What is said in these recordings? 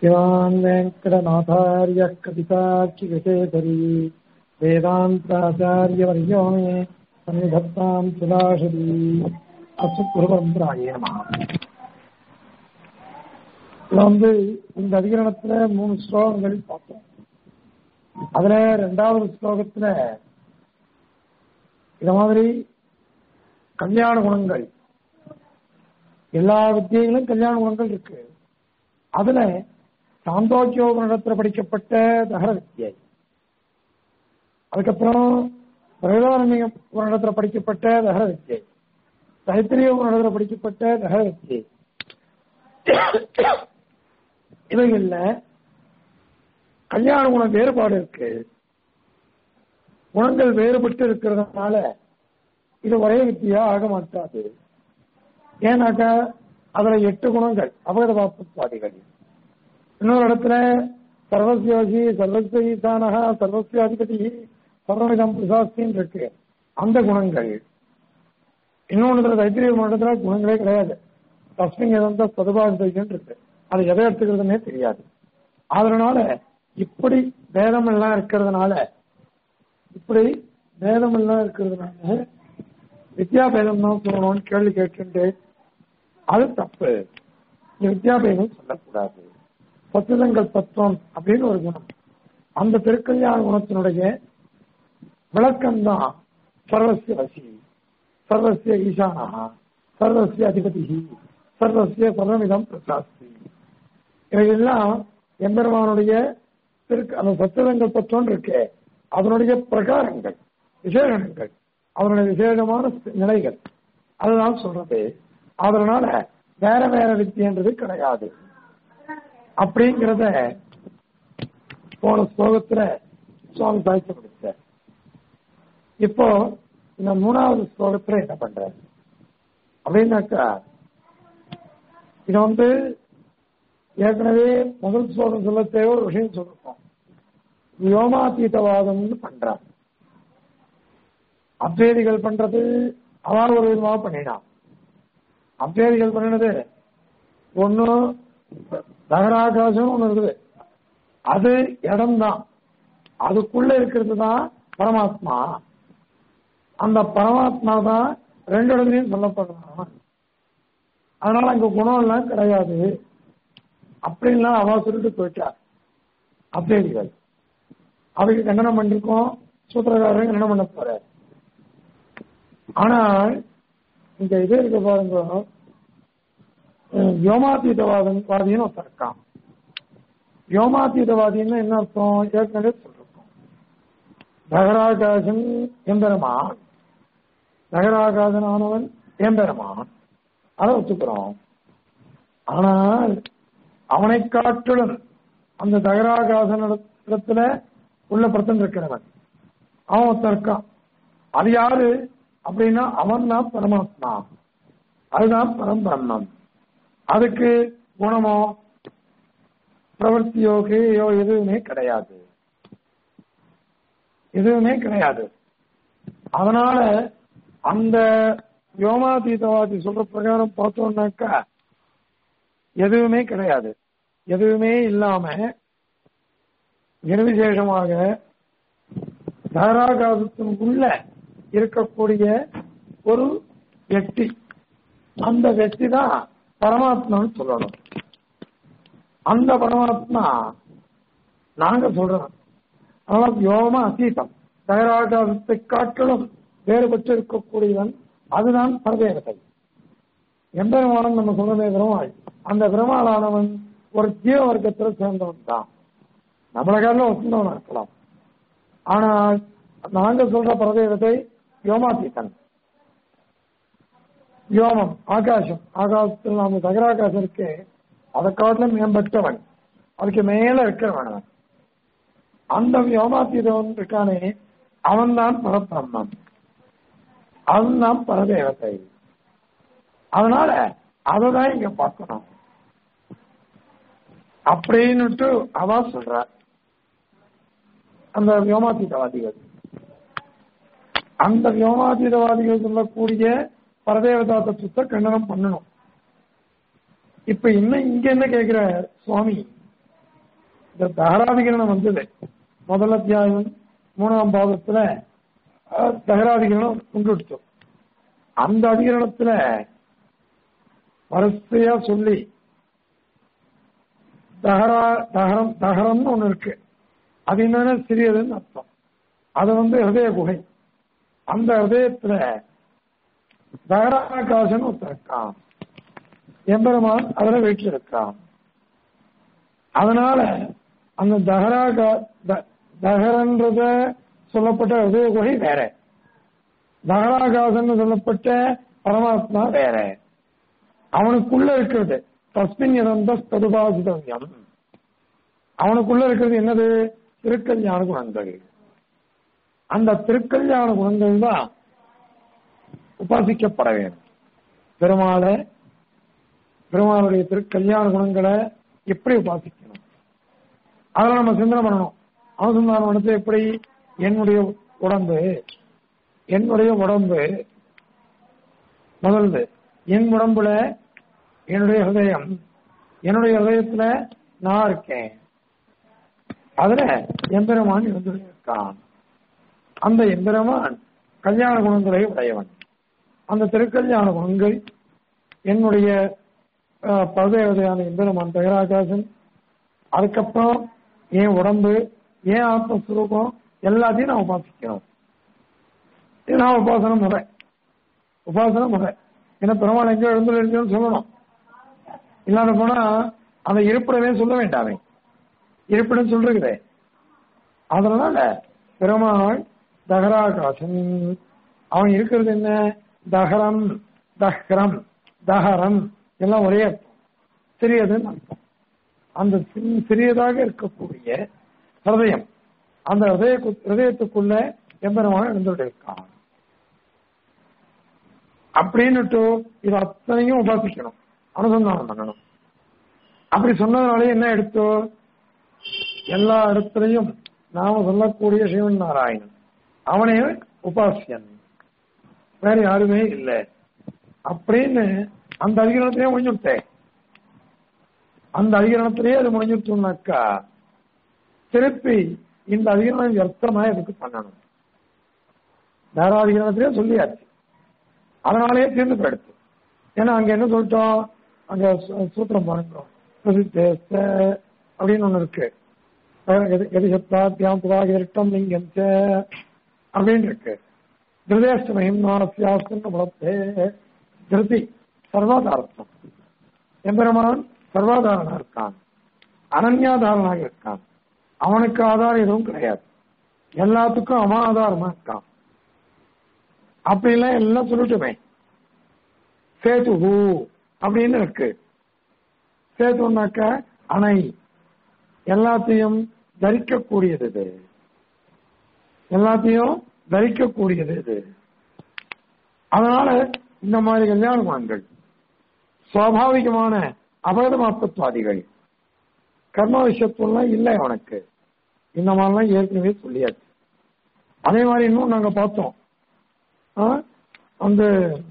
शिवान् वेङ्कटनाथार्यः कवितार्किविशेषरी वेदान्ताचार्यवर्यो मे सन्निधत्ताम् सुदाशरी அசுகுருபரம்பராயே நம இதுல வந்து இந்த அதிகரணத்துல மூணு ஸ்லோகங்கள் பார்த்தோம் அதுல ரெண்டாவது ஸ்லோகத்துல இந்த மாதிரி கல்யாண குணங்கள் எல்லா வித்தியைகளும் கல்யாண குணங்கள் இருக்கு அதுல சாந்தோக்கியோகத்தில் படிக்கப்பட்ட தகர வித்தியை அதுக்கப்புறம் பிரகதாரண்ய புராணத்தில் படிக்கப்பட்ட தகர வித்தியை தைத்திரிய புராணத்தில் படிக்கப்பட்ட தகர வித்தியை இவைகள்ல கல்யாண குணம் வேறுபாடு இருக்கு குணங்கள் வேறுபட்டு இருக்கிறதுனால இது ஒரே வித்தியா ஆக மாட்டாது ஏன்னாக்கா அதுல எட்டு குணங்கள் அபகத பாப்புவாதிகள் இன்னொரு இடத்துல சர்வசியோகி சர்வஸ்வ ஈசானகா சர்வசியாதிபதி சர்வவிதம் பிரசாஸ்தின்னு இருக்கு அந்த குணங்கள் இன்னொன்று தைத்திரிய மண்டலத்துல குணங்களே கிடையாது தஸ்மின் எதந்த சதுபாதிபதிகள் இருக்கு அது எதை எடுத்துக்கிறதுனே தெரியாது அதனால இப்படி வேதம் எல்லாம் இருக்கிறதுனால இப்படி வேதம் எல்லாம் இருக்கிறதுனால வித்யாபேதம் தான் சொல்லணும்னு கேள்வி கேட்டு அது தப்பு இந்த வித்யாபேதம் சொல்லக்கூடாது சத்துதங்கள் தத்துவம் அப்படின்னு ஒரு குணம் அந்த திருக்கல்யாண குணத்தினுடைய விளக்கம்தான் சர்வசிய வசி சர்வசிய ஈசானா சர்வசிய அதிபதி சர்வசிய சர்வமிதம் பிரசாஸ்தி இவையெல்லாம் எம்பெருமானுடைய திருக்கு அந்த சத்துதங்கள் தத்துவம் இருக்கு அதனுடைய பிரகாரங்கள் விசேஷங்கள் அதனுடைய விசேஷமான நிலைகள் அதுதான் சொல்றது அதனால வேற வேற வித்தியன்றது கிடையாது அப்படிங்கிறத போன ஸ்லோகத்துல சுவாமி சாய்ச்சி முடிச்ச இப்போ இந்த மூணாவது ஸ்லோகத்துல என்ன பண்ற அப்படின்னாக்கா இது வந்து ஏற்கனவே முதல் ஸ்லோகம் சொல்ல தேவை ஒரு விஷயம் சொல்லிருக்கோம் வியோமாத்தீதவாதம்னு பண்றான் அத்வேதிகள் பண்றது அவன் ஒரு விதமாக பண்ணினான் அத்வேதிகள் பண்ணினது ஒன்னு நகராகாசம் ஒண்ணு இருக்குது அது இடம்தான் அதுக்குள்ள இருக்கிறது தான் பரமாத்மா அந்த பரமாத்மா தான் ரெண்டு இடத்துலையும் சொல்லப்படுறான் அதனால அங்க குணம் எல்லாம் கிடையாது அப்படின்லாம் அவ சொல்லிட்டு போயிட்டார் அத்வேதிகள் அதுக்கு கண்டனம் பண்ணிருக்கோம் சூத்திரக்காரன் கண்டனம் பண்ண போற ஆனால் இந்த இது இருக்க பாருங்க வியோமாத்தீதவாதம் வாதின்னு ஒருத்தர் இருக்கான் வியோமாத்தீதவாதின்னு என்ன அர்த்தம் ஏற்கனவே சொல்லிருக்கோம் நகராகாசன் எம்பெருமான் நகராகாசன் ஆனவன் எம்பெருமான் அதை ஒத்துக்கிறோம் ஆனால் அவனை காட்டிலும் அந்த தகராகாசன் இடத்துல உள்ள பிரச்சனை இருக்கிறவன் அவன் ஒருத்தன் இருக்கான் அது யாரு அப்படின்னா அவன் தான் பரமாத்மா அதுதான் பரம்பிரம்மம் அதுக்கு குணமோ பிரவர்த்தியோ கிரியோ எதுவுமே கிடையாது எதுவுமே கிடையாது அதனால அந்த யோமாதீதவாதி சொல்ற பிரகாரம் பார்த்தோம்னாக்கா எதுவுமே கிடையாது எதுவுமே இல்லாம நிர்விசேஷமாக தாராகாசத்தின் உள்ள இருக்கக்கூடிய ஒரு வெற்றி அந்த வெற்றி தான் பரமாத்மான்னு சொல்லணும் அந்த பரமாத்மா நாங்க சொல்றோம் அதனால யோம அசீதம் தகராகாசத்தை காட்டிலும் வேறுபட்டு இருக்கக்கூடியவன் அதுதான் பரதேவதை எம்பெருமானம் நம்ம சொல்றதே பெருமாள் அந்த பெருமாளானவன் ஒரு ஜீவ வர்க்கத்தில் சேர்ந்தவன் தான் நம்மள காலில் வசந்தவனா இருக்கலாம் ஆனால் நாங்க சொல்ற பரதேவத்தை யோமாத்தீத்தன் யோமம் ஆகாசம் ஆகாசத்தில் நாம தகராகாசம் இருக்கு அதை காட்டிலும் மேம்பட்டவன் அதுக்கு மேல இருக்கிறவன் அந்த யோமாத்தீதவன் இருக்கானே அவன் தான் பரபிரம்மம் அவன் தான் பரதேவத்தை அதனால அததான் இங்க பார்க்கணும் அப்படின்னுட்டு அவ சொல்ற அந்த வியோமாத்தீதவாதிகள் அந்த வியோமாதீதவாதிகள் சொல்லக்கூடிய பரதேவதா தத்துவத்தை கண்டனம் பண்ணணும் இப்ப இன்னும் இங்க என்ன கேக்குற சுவாமி இந்த தகராதிகரணம் வந்தது முதல் அத்தியாயம் மூணாம் பாதத்துல அஹ், தகராதிகரணம் கொண்டு அந்த அதிகரணத்துல வரிசையா சொல்லி தகரா தகரம் தகரம்னு ஒண்ணு இருக்கு அது என்னன்னா சிறியதுன்னு அர்த்தம் அது வந்து ஹிருதய குகை அந்த ஹிருதயத்துல தகராகாசன் ஒருத்தர் இருக்கான் எம்பெருமான் அதுல வீட்டில் இருக்கான் அதனால அந்த தகராகா த- தகரன்றத சொல்லப்பட்ட ஹிருதய குகை வேற தகராகாசன் சொல்லப்பட்ட பரமாத்மா வேற அவனுக்குள்ள இருக்கிறது தஸ்மின் இறந்த ததுபாசிதவியம் அவனுக்குள்ள இருக்கிறது என்னது திருக்கல்யாண குணங்கள் அந்த திருக்கல்யாண குணங்கள் தான் உபாசிக்கப்பட வேண்டும் பெருமாளை பெருமாளுடைய திருக்கல்யாண குணங்களை எப்படி உபாசிக்கணும் அதில் நம்ம சிந்தனை பண்ணணும் அனுசந்தானம் பண்ணது எப்படி என்னுடைய உடம்பு என்னுடைய உடம்பு முதல்ல என் உடம்புல என்னுடைய ஹிருதயம் என்னுடைய ஹிருதயத்துல நான் இருக்கேன் அதுல எம்பெருமான் இருந்து இருக்கான் அந்த எம்பெருமான் கல்யாண குணங்களை உடையவன் அந்த திருக்கல்யாண குணங்கள் என்னுடைய பதவியான எம்பெருமான் தகராகாசன் அதுக்கப்புறம் என் உடம்பு என் ஆத்மஸ்வரூபம் எல்லாத்தையும் நான் உபாசிக்கணும் இது நான் உபாசன முறை உபாசன முறை ஏன்னா பெருமாள் எங்க எழுந்து சொல்லணும் இல்லாத போனா அந்த இருப்பிடமே சொல்ல வேண்டாமே இருப்பிடம் சொல்றதே அதனால பெருமாள் தகராகாசன் அவன் இருக்கிறது என்ன தகரம் தஹ்ரம் தஹரம் எல்லாம் ஒரே அர்த்தம் சிறியதுன்னு அர்த்தம் அந்த சின்- சிறியதாக இருக்கக்கூடிய ஹிருதயம் அந்த ஹிருதய ஹிருதயத்துக்குள்ள எம்பெருமான இருந்துட்டு இருக்கான் அப்படின்னுட்டு இது அத்தனையும் உபாசிக்கணும் அனுசந்தானம் பண்ணணும் அப்படி சொன்னதுனாலே என்ன எடுத்தோ எல்லா இடத்துலையும் நாம சொல்லக்கூடிய சிவன் நாராயணன் அவனே உபாசியன் வேற யாருமே இல்லை அப்படின்னு அந்த அதிகரணத்திலே முடிஞ்சுட்டேன் அந்த அதிகரணத்திலே அது முடிஞ்சுட்டோம்னாக்கா திருப்பி இந்த அதிகரணம் வியர்த்தமா எதுக்கு பண்ணணும் தாராதிகரணத்திலே சொல்லியாச்சு அதனாலேயே தீர்ந்து போயிடுச்சு ஏன்னா அங்க என்ன சொல்லிட்டோம் அங்க சூ- சூத்திரம் பாருங்க பிரசித்தேஸ்த அப்படின்னு ஒண்ணு இருக்கு எதிசப்தாத்தியாம் புதாகிருஷ்டம் லிங்கம் ச அப்படின்னு இருக்கு திருதேஷ்ட மகிமாசியாஸ்திரம் புலத்தே திருதி சர்வாதாரத்தம் எம்பெருமான் சர்வாதாரனா இருக்கான் அனன்யாதாரனாக இருக்கான் அவனுக்கு ஆதாரம் எதுவும் கிடையாது எல்லாத்துக்கும் அவன் ஆதாரமா இருக்கான் அப்படிலாம் எல்லாம் சொல்லட்டுமே சேது அப்படின்னு இருக்கு சேதுனாக்க அணை எல்லாத்தையும் தரிக்கக்கூடியது இது எல்லாத்தையும் தரிக்கக்கூடியது இது அதனால இந்த மாதிரி கல்யாண குணங்கள் சுவாபாவிகமான அபகதமாப்பத்வாதிகள் கர்ம விஷயத்துலாம் இல்லை அவனுக்கு இந்த மாதிரிலாம் ஏற்கனவே சொல்லியாச்சு அதே மாதிரி இன்னும் நாங்க பார்த்தோம் ஆ? அந்த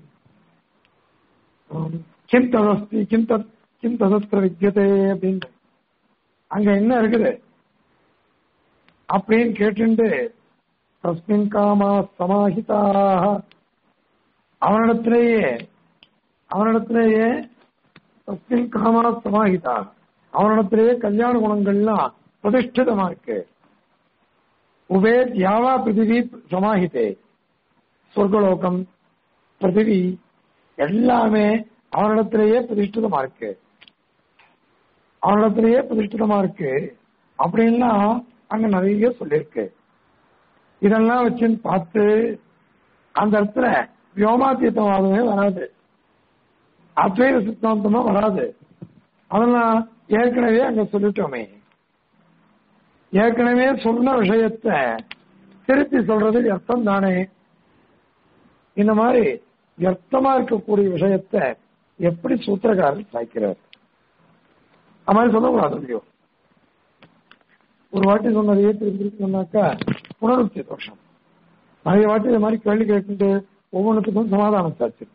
ஆம், கிம் ததஸ்தி கிம் தத் கிம் ததஸ்திர வித்தியதே அப்படின்னு அங்க என்ன இருக்குது அப்படின்னு கேட்டுண்டு தஸ்மின் காமா சமாஹிதாக அவனிடத்திலேயே அவனிடத்திலேயே தஸ்மின் காமா சமாஹிதா அவனிடத்திலேயே கல்யாண குணங்கள்லாம் பிரதிஷ்டிதமா இருக்கு உபே தியாவா பிருத்திவி சமாஹிதே சொர்க்கலோகம் பிருத்திவி எல்லாமே அவனிடத்திலேயே பிரதிஷ்டிதமா இருக்கு அவனிடத்திலேயே பிரதிஷ்டிதமா இருக்கு அப்படின்னா அங்க நிறைய சொல்லியிருக்கு இதெல்லாம் வச்சு பார்த்து அந்த இடத்துல வியோமாத்தீத்தவாதமே வராது அத்வைத சித்தாந்தமா வராது அதெல்லாம் ஏற்கனவே அங்க சொல்லிட்டோமே ஏற்கனவே சொன்ன விஷயத்த திருப்பி சொல்றது வியர்த்தம் தானே இந்த மாதிரி வியர்த்தமா இருக்கக்கூடிய விஷயத்த எப்படி சூத்திரக்காரர் சாய்க்கிறார் அது மாதிரி சொல்லக்கூடாது இல்லையோ ஒரு வாட்டி சொன்னதையே திருப்பி திருப்பி சொன்னாக்கா புனருக்தி தோஷம் நிறைய வாட்டி இந்த மாதிரி கேள்வி கேட்டுட்டு ஒவ்வொன்றுத்துக்கும் சமாதானம் சாச்சிருக்கேன்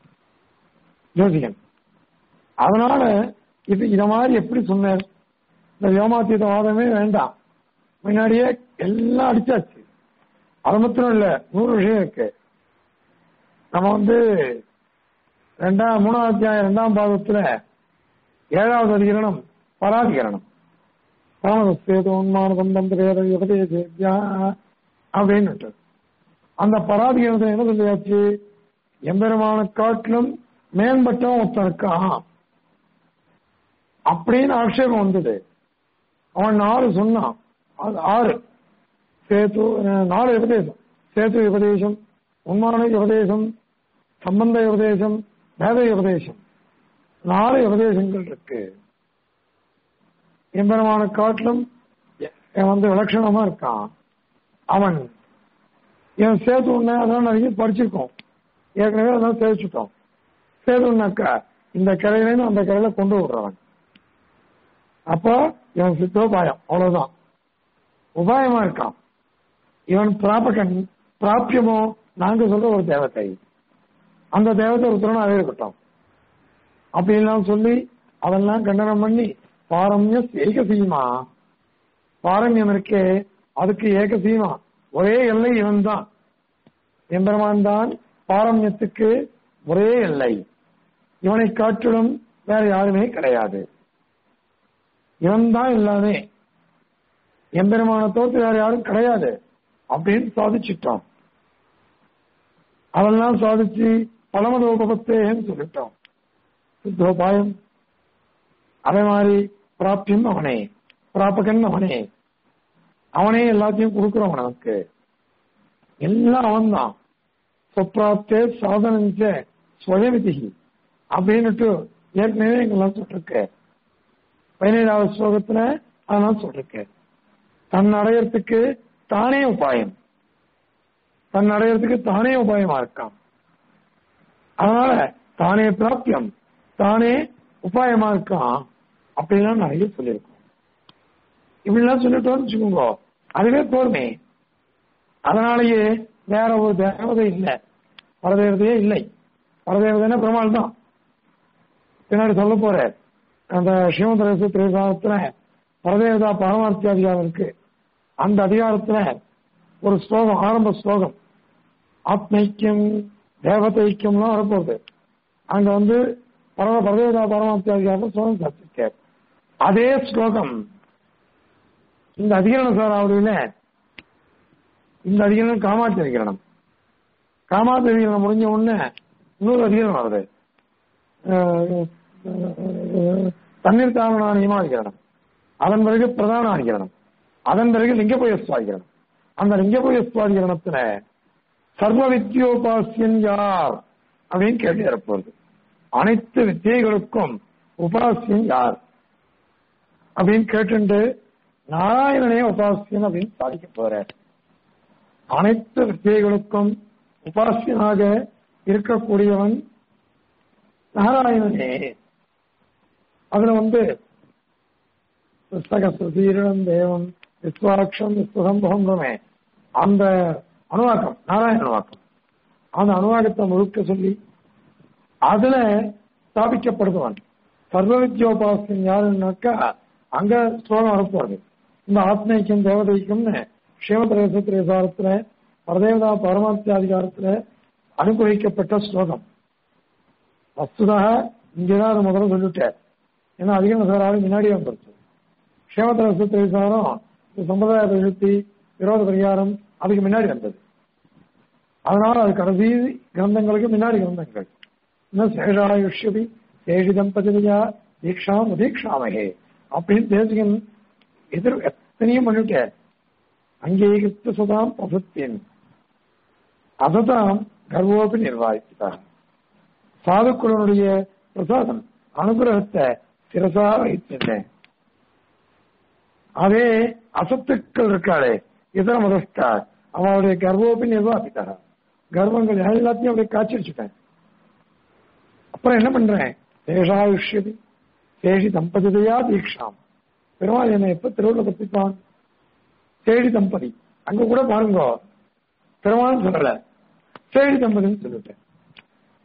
ஜோசிகன் அதனால இது இத மாதிரி எப்படி சொன்னார் இந்த வியோமாத்தீத வாதமே வேண்டாம் முன்னாடியே எல்லாம் அடிச்சாச்சு அது மாத்திரம் இல்ல நூறு விஷயம் இருக்கு நம்ம வந்து ரெண்டாம் மூணாவது அத்தியாயம் ரெண்டாம் பாகத்துல ஏழாவது அதிகரணம் பராதிகரணம் பரமதஸ்தேது உன்மான கொண்டம் பிரேத உபதேசேத்யா அப்படின்னு அந்த பராதிகரணத்தை என்ன சொல்லியாச்சு எம்பெருமான காட்டிலும் மேம்பட்டவன் ஒருத்தன் இருக்கான் அப்படின்னு ஆட்சேபம் வந்தது அவன் நாலு சொன்னான் அது ஆறு சேத்து அஹ், நாலு உபதேசம் சேத்து உபதேசம் உண்மான உபதேசம் சம்பந்த உபதேசம் வேத உபதேசம் நாலு உபதேசங்கள் இருக்கு எம்பெருமான காட்டிலும் எ- இவன் வந்து விலட்சணமா இருக்கான் அவன் இவன் சேத்து உன்ன அதெல்லாம் நிறைய படிச்சிருக்கோம் ஏற்கனவே அதெல்லாம் சேவிச்சுட்டோம் சேதுனாக்கா இந்த கரையில அந்த கரையில கொண்டு விடுறவன் அப்போ இவன் சித்தோபாயம் அவ்வளவுதான் உபாயமா இருக்கான் இவன் பிராபகன் பிராபியமோ நாங்க சொல்ற ஒரு தேவதை அந்த தேவதை ஒருத்தரனாவே இருக்கட்டும் அப்படின்லாம் சொல்லி அதெல்லாம் கண்டனம் பண்ணி பாரம்ய ஏகசீமா பாரம்யம் இருக்கே அதுக்கு ஏகசீமா ஒரே எல்லை இவன் தான் எம்பெருமான் தான் பாரம்யத்துக்கு ஒரே எல்லை இவனை காட்டிலும் வேற யாருமே கிடையாது இவன் தான் எல்லாமே எம்பெருமான தோற்று வேற யாரும் கிடையாது அப்படின்னு சாதிச்சிட்டோம் அதெல்லாம் சாதிச்சு பலமதோபத்தேன்னு சொல்லிட்டோம் சித்தோபாயம் அதே மாதிரி பிராப்தியம் அவனே பிராபகன் அவனே அவனே எல்லாத்தையும் கொடுக்கிறவன் நமக்கு எல்லாம் அவன் தான் சொப்ராப்தே சாதனஞ்ச ஸ்வயவிதி அப்படின்னுட்டு ஏற்கனவே எங்கெல்லாம் சொல்லிருக்கு பதினேழாவது ஸ்லோகத்துல அதெல்லாம் சொல்லிருக்கு தன் அடையறதுக்கு தானே உபாயம் தன் அடையறதுக்கு தானே உபாயமா இருக்கான் அதனால தானே பிராப்தியம் தானே உபாயமா இருக்கான் அப்படிலாம் நிறைய சொல்லியிருக்கோம் இப்படிலாம் சொல்லிட்டோம்னு வச்சுக்கோங்க அதுவே போருமே அதனாலேயே வேற ஒரு தேவதை இல்லை பரதேவதையே இல்லை பரதேவதைன்னா பெருமாள் தான் பின்னாடி சொல்ல போற அந்த சிவந்தரசு திரைசாரத்துல பரதேவதா பரமார்த்தி அதிகாரம் இருக்கு அந்த அதிகாரத்துல ஒரு ஸ்லோகம் ஆரம்ப ஸ்லோகம் ஆத்மைக்கியம் தேவதைக்கியம்லாம் வரப்போகுது அங்க வந்து பரவ பரதேவதா பரமார்த்தி அதிகாரம் ஸ்லோகம் கற்றுக்க அதே ஸ்லோகம் இந்த அதிகரண சாராவளியில இந்த அதிகரணம் காமாட்சி அதிகரணம் காமாட்சி அதிகரணம் முடிஞ்ச உடனே இன்னொரு அதிகரணம் வருது அஹ், அஹ், தண்ணீர் தாமனா நியமாதிகரணம் அதன் பிறகு பிரதான அதிகரணம் அதன் பிறகு லிங்கபயஸ்வாதிகரணம் அந்த லிங்கபயஸ்வாதிகரணத்துல சர்வ வித்யோபாசியன் யார் அப்படின்னு கேள்வி வரப்போகுது அனைத்து வித்தியைகளுக்கும் உபாசியன் யார் அப்படின்னு கேட்டுண்டு நாராயணனே உபாசியன் அப்படின்னு சாதிக்க போறார் அனைத்து வித்தியைகளுக்கும் உபாசியனாக இருக்கக்கூடியவன் நாராயணனே அதுல வந்து புஸ்தகீரணம் தேவம் விஸ்வாட்சம் விஸ்வசம்பவமே அந்த அணுவாக்கம் நாராயண அணுவாக்கம் அந்த அணுவாக்கத்தை முழுக்க சொல்லி அதுல ஸ்தாபிக்கப்படுபவன் சர்வ வித்யோபாசன் யாருன்னாக்கா அங்க ஸ்லோகம் வரப்போறது இந்த ஆத்மைக்கும் தேவதைக்கும்னு சிவபிரதேசத்திரேசாரத்துல பரதேவதா பரமாத்தியாதிகாரத்துல அனுகிரகிக்கப்பட்ட ஸ்லோகம் வஸ்துதாக இங்கேதான் அதை முதல்ல சொல்லிட்டேன் ஏன்னா அதிகம் சாராலும் முன்னாடியே வந்துருச்சு க்ஷேமத்திரசாரம் சம்பிரதாய பிரயுக்தி விரோத பரிகாரம் அதுக்கு முன்னாடி வந்தது அதனால அது கடைசி கிரந்தங்களுக்கு முன்னாடி கிரந்தங்கள் இன்னும் சேஷாயுஷ்யபி சேஷி தம்பதியா தீக்ஷாம் உதீக்ஷாமகே அப்படின்னு தேசிகன் எதிர் எத்தனையும் பண்ணிவிட்டேன் அங்கீகரித்த சுதாம் பசுத்தின் அததான் கர்வோபி நிர்வாகித்தார் சாதுக்குழனுடைய பிரசாதம் அனுகிரகத்தை சிரசா வைத்திருந்தேன் அதே அசத்துக்கள் இருக்காளே இதர மதஸ்தார் அவனுடைய கர்வோபி நிர்வாகித்தார் கர்வங்கள் எல்லாத்தையும் அப்படியே காய்ச்சி வச்சுட்டேன் அப்புறம் என்ன பண்றேன் சேஷாயுஷ்யதி சேஷி தம்பதியா தீக்ஷாம் பெருமாள் என்னை எப்ப திருவிழா பத்திப்பான் சேடி தம்பதி அங்க கூட பாருங்க பெருமாள் சொல்லல சேடி தம்பதின்னு சொல்லிட்டேன்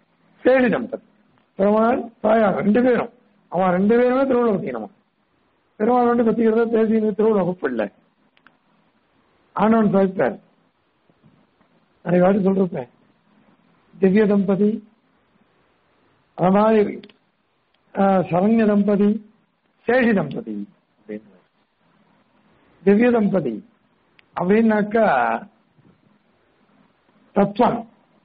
சேடி தம்பதி பெருமாள் தாயார் ரெண்டு பேரும் அவன் ரெண்டு பேருமே திருவிழா பத்தினவன் பெருமாள் வந்து பத்திக்கிறத பேசி திருவிழா வகுப்பு இல்லை ஆனவன் சாதித்தார் நிறைய வாட்டி சொல்றேன் திவ்ய தம்பதி அது மாதிரி ஆஹ், சரண்ய தம்பதி சேஷி தம்பதி அப்படின்னு திவ்ய தம்பதி அப்படின்னாக்கா தத்துவம்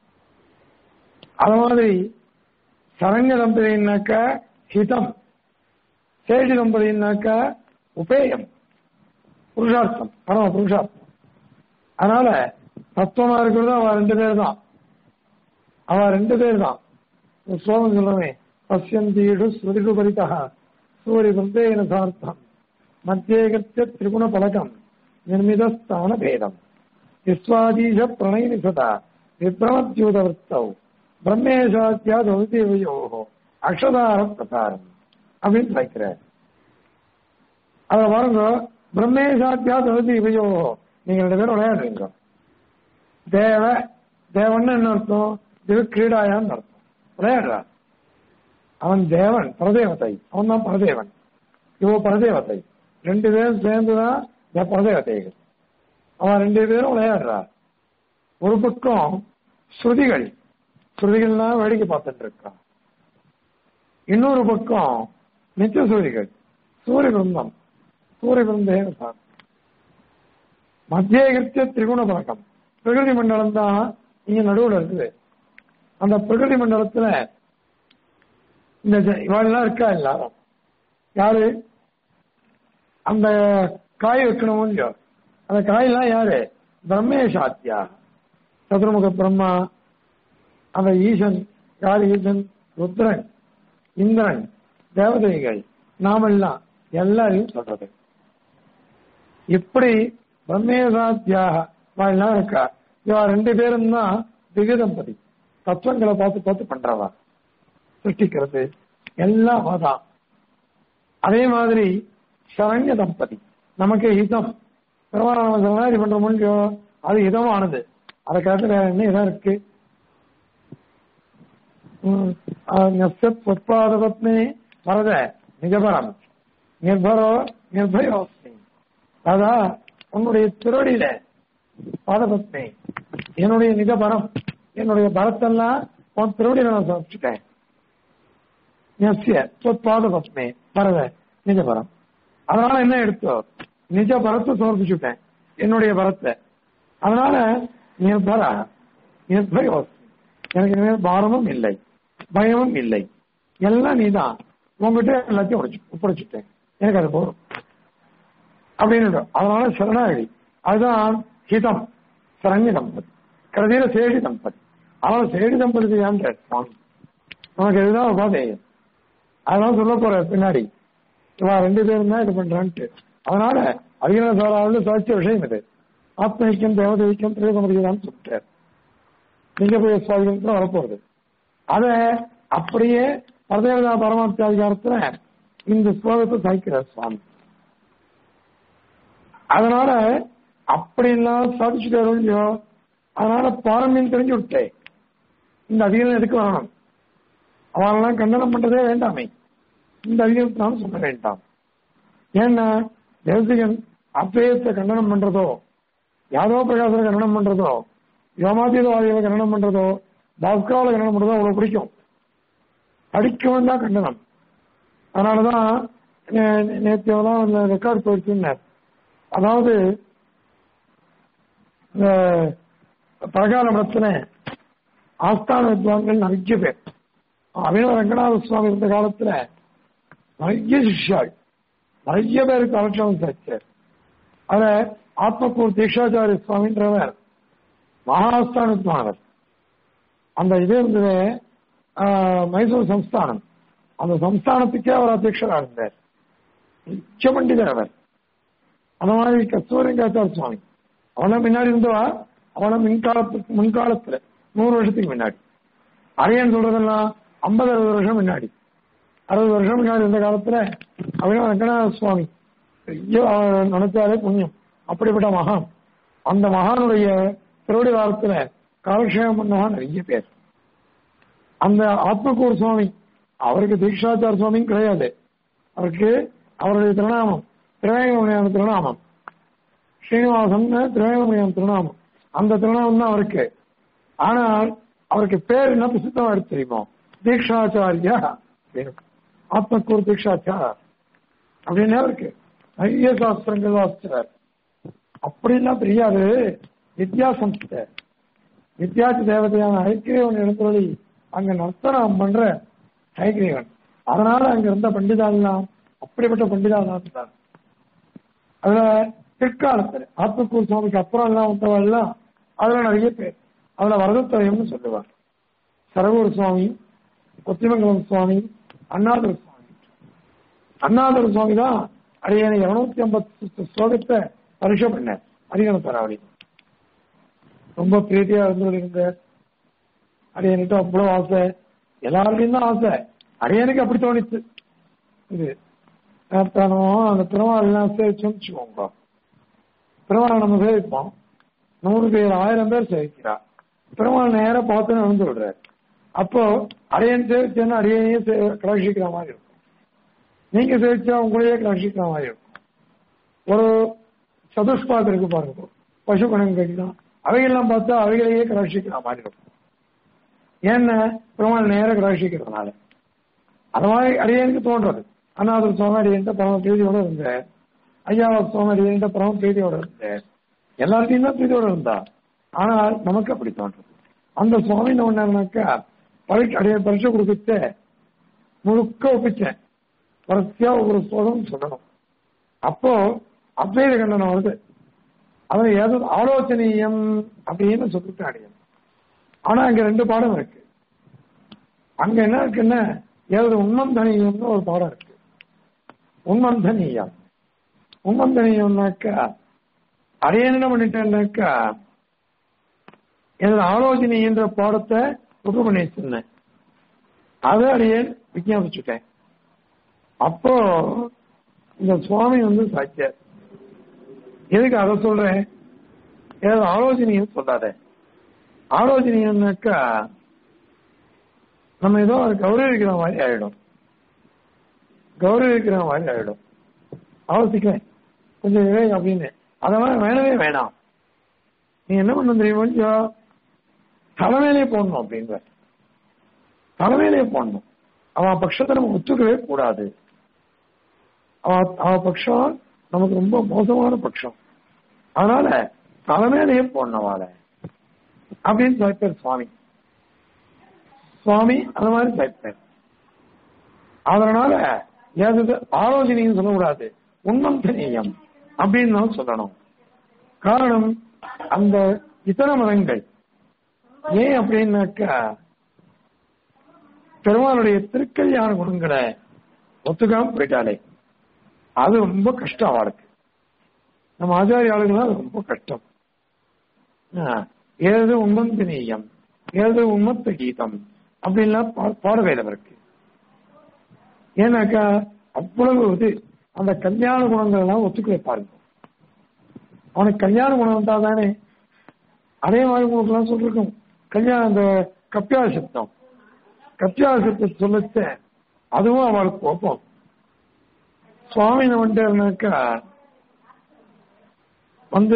அது மாதிரி சரண்ய தம்பதினாக்கா ஹிதம் சேஷி தம்பதினாக்கா உபேயம் புருஷார்த்தம் பரம புருஷார்த்தம் அதனால தத்துவமா இருக்கிறது அவ ரெண்டு பேர் தான் அவ ரெண்டு பேர் தான் ஒரு ஸ்லோகம் சொல்றமே பசியந்தீடு ஸ்ருதிடு பரிதா சூரிய பிருந்தேன சார்த்தம் மத்தியேகத்திய திரிகுண பலகம் நிர்மிதஸ்தான பேதம் விஸ்வாதீஷ பிரணயினி சதா விப்ரமத்யூதவர்த்தௌ பிரம்மேஷாத்தியா தௌதேவையோ அக்ஷதார பிரசாரம் அப்படின்னு வைக்கிறார் அத பாருங்க பிரம்மேஷாத்தியா தௌதேவையோ நீங்க ரெண்டு பேரும் விளையாடுறீங்க தேவ தேவன் என்ன அர்த்தம் திரு கிரீடாயான்னு அர்த்தம் விளையாடுறா அவன் தேவன் பரதேவதை அவன் தான் பரதேவன் இவ பரதேவதை ரெண்டு பேரும் சேர்ந்துதான் இந்த பரதேவதைகள் அவன் ரெண்டு பேரும் விளையாடுறா ஒரு பக்கம் ஸ்ருதிகள் ஸ்ருதிகள்லாம் வேடிக்கை பார்த்துட்டு இருக்கான் இன்னொரு பக்கம் நித்திய ஸ்ருதிகள் சூரிய பிருந்தம் சூரிய பிருந்தேன்னு சார் மத்தியகிருத்திய திரிகுண பழக்கம் பிரகிருதி மண்டலம் தான் இங்க நடுவுல இருக்குது அந்த பிரகிருதி மண்டலத்துல இந்த ஜ- இவாளெல்லாம் இருக்கா எல்லாரும் யாரு அந்த காய் வைக்கணும் இல்லையோ அந்த காயெல்லாம் யாரு பிரம்மேஷாத்தியா சதுர்முக பிரம்மா அந்த ஈசன் யார் ஈசன் ருத்ரன் இந்திரன் தேவதைகள் நாமெல்லாம் எல்லாரையும் சொல்றது இப்படி பிரம்மேசாத்தியாக எல்லாம் இருக்கா இவா ரெண்டு பேரும் தான் திவ்ய தம்பதி தத்துவங்களை பார்த்து பார்த்து பண்றவா சிருஷ்டிக்கிறது எல்லாம் அவதான் அதே மாதிரி சரண்ய தம்பதி நமக்கு ஹிதம் பெருமாள் நம்ம சரணாதி பண்ற முடியும் அது ஹிதமானது அதை காட்டு வேற என்ன இதா இருக்கு உற்பாதபத்மே வரத நிஜபரம் நிர்பரோ நிர்பயோஸ்மி அதா உன்னுடைய திருவடியில பாதபத்மே என்னுடைய நிஜபரம் என்னுடைய பரத்தெல்லாம் உன் திருவடியில நான் சமைச்சிட்டேன் பாதபத்மே பரத நிஜபரம் அதனால என்ன எடுத்தோ நிஜ பரத்தை சமர்ப்பிச்சுட்டேன் என்னுடைய பரத்தை அதனால நிர்பர நிர்பயோஸ்மி எனக்கு இனிமேல் பாரமும் இல்லை பயமும் இல்லை எல்லாம் நீதான் உங்ககிட்ட எல்லாத்தையும் உடைச்சு ஒப்படைச்சுட்டேன் எனக்கு அது போதும் அப்படின்னு அதனால சரணாகி அதுதான் ஹிதம் சரண்ய தம்பதி கடைசியில சேடி தம்பதி அதனால சேடி தம்பதிக்கு ஏன் சுவாமி உனக்கு இதுதான் உபாதேயம் அதெல்லாம் சொல்ல போற பின்னாடி இவா ரெண்டு பேரும் தான் இது பண்றான்ட்டு அதனால அதிகார சாராவில் சாட்சிய விஷயம் இது ஆத்மீக்கம் தேவதைக்கம் திரைதமதிதான் சொல்லிட்டார் நீங்க போய் சுவாதிகத்துல வரப்போகுது அத அப்படியே பரதேவதா பரமாத்தியாதிகாரத்துல இந்த ஸ்லோகத்தை சாய்க்கிறார் சுவாமி அதனால அப்படிலாம் சாதிச்சுட்டாரு இல்லையோ அதனால பாரம்பரியம் தெரிஞ்சு விட்டேன் இந்த அதிகாரம் எதுக்கு வரணும் அவரெல்லாம் கண்டனம் பண்றதே வேண்டாமே இந்த அதிகாரத்தினாலும் சொல்ல வேண்டாம் ஏன்னா தேசிகன் அத்வையத்தை கண்டனம் பண்றதோ யாதவ பிரகாசத்தை கண்டனம் பண்றதோ யோமாதீதவாதிகளை கண்டனம் பண்றதோ பாஸ்கராவில் கண்டனம் பண்றதோ அவ்வளவு பிடிக்கும் படிக்கவும் தான் கண்டனம் அதனாலதான் நேற்று ரெக்கார்ட் போயிடுச்சுன்னார் அதாவது இந்த பழகால மடத்துல ஆஸ்தான வித்வான்கள் நிறைய பேர் அபிநவ ரங்கநாத சுவாமி இருந்த காலத்துல நிறைய சிஷ்யாள் நிறைய பேருக்கு அலட்சணம் சேர்த்தார் அத ஆத்மக்கூர் தீக்ஷாச்சாரிய சுவாமின்றவர் மகாஸ்தான வித்வானர் அந்த இது இருந்தது மைசூர் சம்ஸ்தானம் அந்த சம்ஸ்தானத்துக்கே அவர் அத்தியட்சராக இருந்தார் நிச்சய பண்டிதர் அவர் அந்த மாதிரி கஸ்தூரிங்காச்சார சுவாமி அவன முன்னாடி இருந்தவா அவன முன்காலத்துக்கு முன்காலத்துல நூறு வருஷத்துக்கு முன்னாடி அரையன் சொல்றதெல்லாம் ஐம்பது அறுபது வருஷம் முன்னாடி அறுபது வருஷம் முன்னாடி இருந்த காலத்துல அப்படின்னா ரங்கநாத சுவாமி ஐயோ அவர் நினைச்சாலே புண்ணியம் அப்படிப்பட்ட மகான் அந்த மகானுடைய திருவடி வாரத்துல காலக்ஷேபம் பண்ணவா நிறைய பேர் அந்த ஆத்மகூர் சுவாமி அவருக்கு தீக்ஷாச்சார சுவாமியும் கிடையாது அவருக்கு அவருடைய திருநாமம் திருவேங்கமுனியான திருநாமம் ஸ்ரீனிவாசன் திருவேங்கமுனியான திருநாமம் அந்த திருநாமம் தான் அவருக்கு ஆனால் அவருக்கு பேர் என்ன பிரசித்தமா எடுத்து தெரியுமோ தீக்ஷாச்சாரியா அப்படின்னு. ஆத்மக்கூர் தீக்ஷாச்சார் அப்படின்னு இருக்கு நிறைய சாஸ்திரங்கள் வாசிச்சார் அப்படிலாம் தெரியாது வித்யா சம்ஸ்தை வித்யாதி தேவதையான ஐக்கிரியவன் எழுந்தொழி அங்க நர்த்தனம் பண்ற ஐக்கிரியவன் அதனால அங்க இருந்த பண்டிதாலாம் அப்படிப்பட்ட பண்டிதாலாம் இருந்தார் அதுல பிற்காலத்துல ஆத்மக்கூர் சுவாமிக்கு அப்புறம் எல்லாம் வந்தவள் எல்லாம் அதுல நிறைய பேர் அதுல வரதத்திரயம்னு சொல்லுவார் சரவூர் சுவாமி கொத்திமங்கலம் சுவாமி அண்ணாதுர சுவாமி அண்ணாதுர சுவாமி தான் அடியனை இருநூத்தி ஐம்பத்தி ஸ்லோகத்தை பரிசு பண்ண அதிகன தராவளி ரொம்ப பிரீதியா இருந்த அடியனுக்கு அவ்வளவு ஆசை எல்லாருக்கும் தான் ஆசை அடியனுக்கு அப்படி தோணிச்சு இது நேர்த்தானோ அந்த பெருமாள் எல்லாம் சேவிச்சோம்னு வச்சுக்கோங்க பெருமாள் நம்ம சேவிப்போம் நூறு பேர் ஆயிரம் பேர் சேவிக்கிறா பெருமாள் நேரம் பார்த்து நடந்து விடுறாரு அப்போ அடையன் சேவிச்சேன்னா அடையனையே கடாட்சிக்கிற மாதிரி இருக்கும் நீங்க சேவிச்சா உங்களையே கடாட்சிக்கிற மாதிரி இருக்கும் ஒரு சதுஷ்பாத் இருக்கு பாருங்க பசு கணங்கள்லாம் அவைகள்லாம் பார்த்தா அவைகளையே கடாட்சிக்கிற மாதிரி இருக்கும் ஏன்னா பெருமாள் நேரம் கடாட்சிக்கிறதுனால அது மாதிரி அடியனுக்கு தோன்றது அண்ணாவது சுவாமி அடியன்ட்ட பரம பிரீதியோட இருந்தேன் ஐயாவது சுவாமி அடியன்ட்ட பரம பிரீதியோட இருந்தேன் எல்லாத்தையும் தான் பிரீதியோட இருந்தா ஆனால் நமக்கு அப்படி தோன்றது அந்த சுவாமி என்ன பண்ணாருனாக்கா பரீட்சை அடைய பரீட்சை கொடுக்கச்ச முழுக்க ஒப்பிச்சேன் வரிசையா ஒரு ஸ்லோகம் சொல்லணும் அப்போ அத்வைத கண்டனம் வருது அதுல ஏதோ ஆலோசனீயம் அப்படின்னு சொல்லிட்டு அடையும் ஆனா அங்க ரெண்டு பாடம் இருக்கு அங்க என்ன இருக்குன்னா ஏதாவது உண்மந்தனீயம்னு ஒரு பாடம் இருக்கு உண்மந்தனீயம் உண்மந்தனீயம்னாக்கா அடைய என்ன பண்ணிட்டேன்னாக்கா எனது ஆலோசனை என்ற பாடத்தை ஒன்று பண்ணி வச்சிருந்தேன் அதை அடியே விஞ்ஞாபிச்சுட்டேன் அப்போ இந்த சுவாமி வந்து சாட்சியார் எதுக்கு அதை சொல்றேன் ஏதாவது ஆலோசனையும் சொல்லாத ஆலோசனைன்னாக்கா நம்ம ஏதோ அதை கௌரவிக்கிற மாதிரி ஆயிடும் கௌரவிக்கிற மாதிரி ஆயிடும் ஆலோசிக்கிறேன் கொஞ்சம் இறை அப்படின்னு அதெல்லாம் வேணவே வேணாம் நீ என்ன பண்ண தெரியுமா கொஞ்சம் தலைமையிலே போடணும் அப்படின்ற தலைமையிலே போடணும் அவன் பட்சத்தை நம்ம ஒத்துக்கவே கூடாது அவ அவ பட்சம் நமக்கு ரொம்ப மோசமான பட்சம் அதனால தலைமையிலேயே போடணும் அவளை அப்படின்னு சாய்ப்பார் சுவாமி சுவாமி அந்த மாதிரி சாய்ப்பார் அதனால ஏதாவது ஆலோசனையும் சொல்லக்கூடாது உண்மம் தனியம் அப்படின்னு தான் சொல்லணும் காரணம் அந்த இதர மதங்கள் ஏன் அப்படின்னாக்கா பெருமாளுடைய திருக்கல்யாண குணங்களை ஒத்துக்காம போயிட்டாலே அது ரொம்ப கஷ்டம் அவளுக்கு நம்ம ஆச்சாரிய ஆளுங்களாம் அது ரொம்ப கஷ்டம் ஏது உண்மந்த நீயம் ஏது உண்மத்த கீதம் அப்படின்லாம் பாட வேதம் இருக்கு ஏன்னாக்கா அவ்வளவு இது அந்த கல்யாண குணங்கள் எல்லாம் ஒத்துக்க வைப்பாருங்க அவனுக்கு கல்யாண குணம் வந்தா தானே அதே மாதிரி உங்களுக்கு எல்லாம் சொல்லிருக்கோம் கல்யாணம் அந்த கப்பியால சப்தம் கப்பியால சப்தத்தை சொல்லச்ச அதுவும் அவளுக்கு கோப்பம் சுவாமி வந்துட்டாருனாக்கா வந்து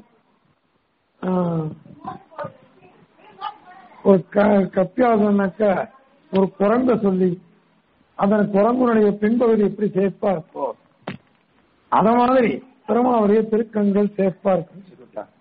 ஒரு கப்பியாசனாக்கா ஒரு குரங்க சொல்லி அதன் குரங்குடைய பின்பகுதி எப்படி சேஃபா இருக்கோ அத மாதிரி பெருமாவுடைய திருக்கங்கள் சேஃபா இருக்குன்னு சொல்லிட்டாங்க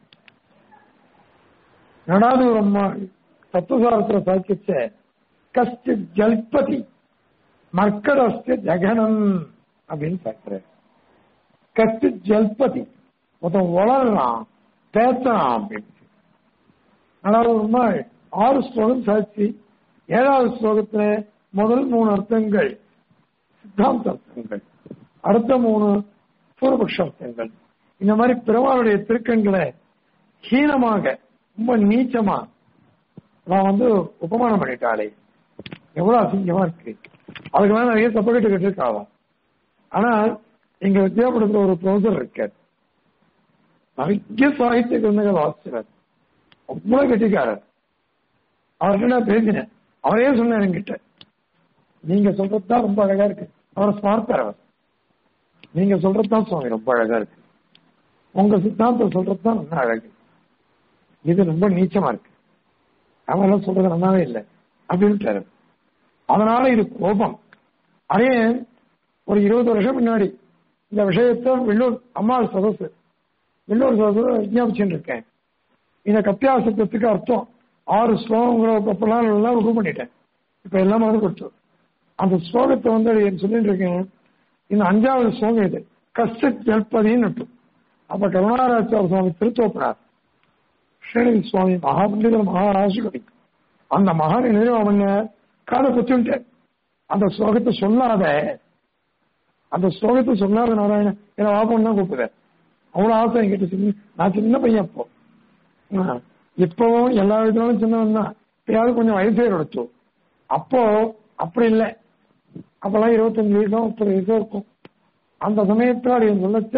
நடாது ஒரு அம்மா தத்துவசாரத்துல சாக்கிச்ச கஷ்ட ஜல்பதி மர்க்கடஸ்த ஜெகனம் அப்படின்னு பார்க்கிற கஷ்ட ஜல்பதி மொத்தம் வளர்றான் பேசுறான் அப்படின்னு அதாவது ஒரு நாள் ஆறு ஸ்லோகம் சாட்சி ஏழாவது ஸ்லோகத்துல முதல் மூணு அர்த்தங்கள் சித்தாந்த அர்த்தங்கள் அடுத்த மூணு பூர்வபக்ஷ அர்த்தங்கள் இந்த மாதிரி பெருமாளுடைய திருக்கண்களை ஹீனமாக ரொம்ப நீச்சமா நான் வந்து உபமானம் பண்ணிட்டாளே எவ்வளவு அசிங்கமா இருக்கு அதுக்கு மேல நிறைய தப்புக்கிட்டு கட்டிருக்காவா ஆனா எங்க வித்யாபுரத்துல ஒரு ப்ரொஃபசர் இருக்கார் நிறைய சாகித்ய கிரந்தங்கள் வாசிச்சார் அவ்வளவு கட்டிக்காரர் அவர்கிட்ட நான் பேசினேன் அவரே சொன்னார் என்கிட்ட நீங்க சொல்றதுதான் ரொம்ப அழகா இருக்கு அவரை ஸ்மார்த்தார் அவர் நீங்க சொல்றதுதான் சுவாமி ரொம்ப அழகா இருக்கு உங்க சித்தாந்தம் சொல்றதுதான் ரொம்ப அழகு இது ரொம்ப நீச்சமா இருக்கு அவெல்லாம் சொல்றது நல்லாவே இல்லை அப்படின்ட்டாரு அதனால இது கோபம் அதே ஒரு இருபது வருஷம் முன்னாடி இந்த விஷயத்தை வெள்ளூர் அம்மாள் சதசு வெள்ளூர் சதசு விஞ்ஞாபிச்சுட்டு இருக்கேன் இந்த கத்தியாசத்துக்கு அர்த்தம் ஆறு ஸ்லோகங்களை அப்பெல்லாம் எல்லாம் ருக்கு பண்ணிட்டேன் இப்ப எல்லாம் மறந்து கொடுத்து அந்த ஸ்லோகத்தை வந்து அது சொல்லிட்டு இருக்கேன் இந்த அஞ்சாவது ஸ்லோகம் இது கஷ்டித் ஜல்பதின்னு நட்டும் அப்ப கருணாராச்சார சுவாமி திருத்தோப்பனார் ஸ்ரீநிதி சுவாமி மகாபண்டிதர் மகாராசிகவி அந்த மகான் நினைவு அவங்க காதை குத்துட்டேன் அந்த ஸ்லோகத்தை சொல்லாத அந்த ஸ்லோகத்தை சொல்லாத நாராயண என்ன வாப்பம் தான் கூப்பிடுறேன் அவ்வளவு ஆசை என்கிட்ட சின்ன நான் சின்ன பையன் அப்போ ஆ, இப்பவும் எல்லா விதத்திலும் சின்னவன் தான் இப்பயாவது கொஞ்சம் வயசே எடுத்து அப்போ அப்படி இல்லை அப்பெல்லாம் இருபத்தஞ்சு வயசும் முப்பது வயசும் இருக்கும் அந்த சமயத்துல அது சொல்லச்ச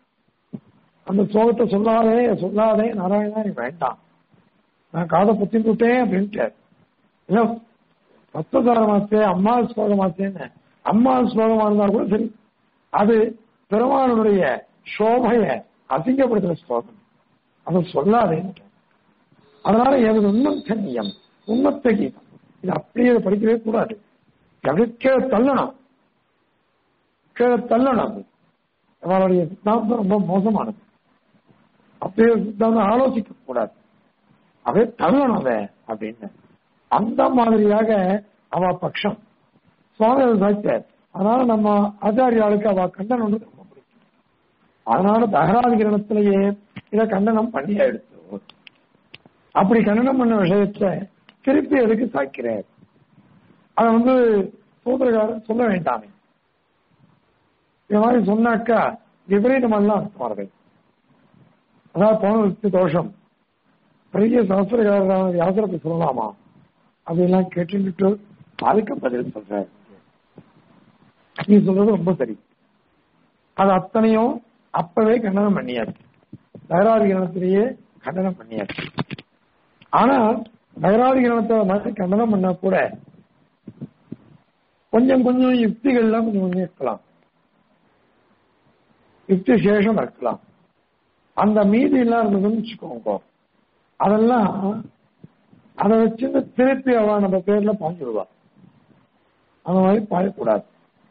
அந்த சோகத்தை சொல்லாதே சொல்லாதே நாராயணா நீ வேண்டாம் நான் காதை புத்தி விட்டேன் அப்படின்ட்டு இல்ல பத்தசாரமாச்சே அம்மா ஸ்லோகமாச்சேன்னு அம்மா ஸ்லோகமா இருந்தா கூட சரி அது பெருமானுடைய சோபைய அசிங்கப்படுத்துற ஸ்லோகம் அதை சொல்லாதேன்னு அதனால எனது உண்மத்த நியம் உண்மத்த கீதம் இது அப்படியே படிக்கவே கூடாது அப்படியே கீழே தள்ளணும் கீழே தள்ளணும் அது அவளுடைய சித்தாந்தம் ரொம்ப மோசமானது அப்படியே சித்தாந்தம் ஆலோசிக்க கூடாது அப்படியே தள்ளணும் அதை அப்படின்னு அந்த மாதிரியாக அவ பட்சம் சுவாமி சாய்ச்சார் அதனால நம்ம ஆச்சாரியாளுக்கு அவ கண்டனம் வந்து ரொம்ப பிடிக்கும் அதனால தகராதிகரணத்திலேயே இதை கண்டனம் பண்ணி எடுத்து அப்படி கண்டனம் பண்ண விஷயத்தை திருப்பி எதுக்கு சாய்க்கிறார் அதை வந்து சூத்திரகாரன் சொல்ல வேண்டாமே இந்த மாதிரி சொன்னாக்கா விபரீதமெல்லாம் அர்த்தம் வருது அதாவது போன வித்து தோஷம் பெரிய சாஸ்திரகாரரான வியாசரத்தை சொல்லலாமா அப்படிலாம் கேட்டுட்டு அதுக்கு பதில் சொல்றாரு நீ சொல்றது ரொம்ப சரி அது அத்தனையும் அப்பவே கண்டனம் பண்ணியாச்சு நகராதிகரணத்திலேயே கண்டனம் பண்ணியாச்சு ஆனா நகராதிகரணத்தை மாதிரி கண்டனம் பண்ணா கூட கொஞ்சம் கொஞ்சம் யுக்திகள்லாம் கொஞ்சம் கொஞ்சம் இருக்கலாம் யுக்தி சேஷம் இருக்கலாம் அந்த மீதி எல்லாம் இருந்ததுன்னு வச்சுக்கோங்க அதெல்லாம் அதை வச்சு திருப்பி அவ நம்ம பேர்ல பாஞ்சிடுவா அந்த மாதிரி பாயக்கூடாது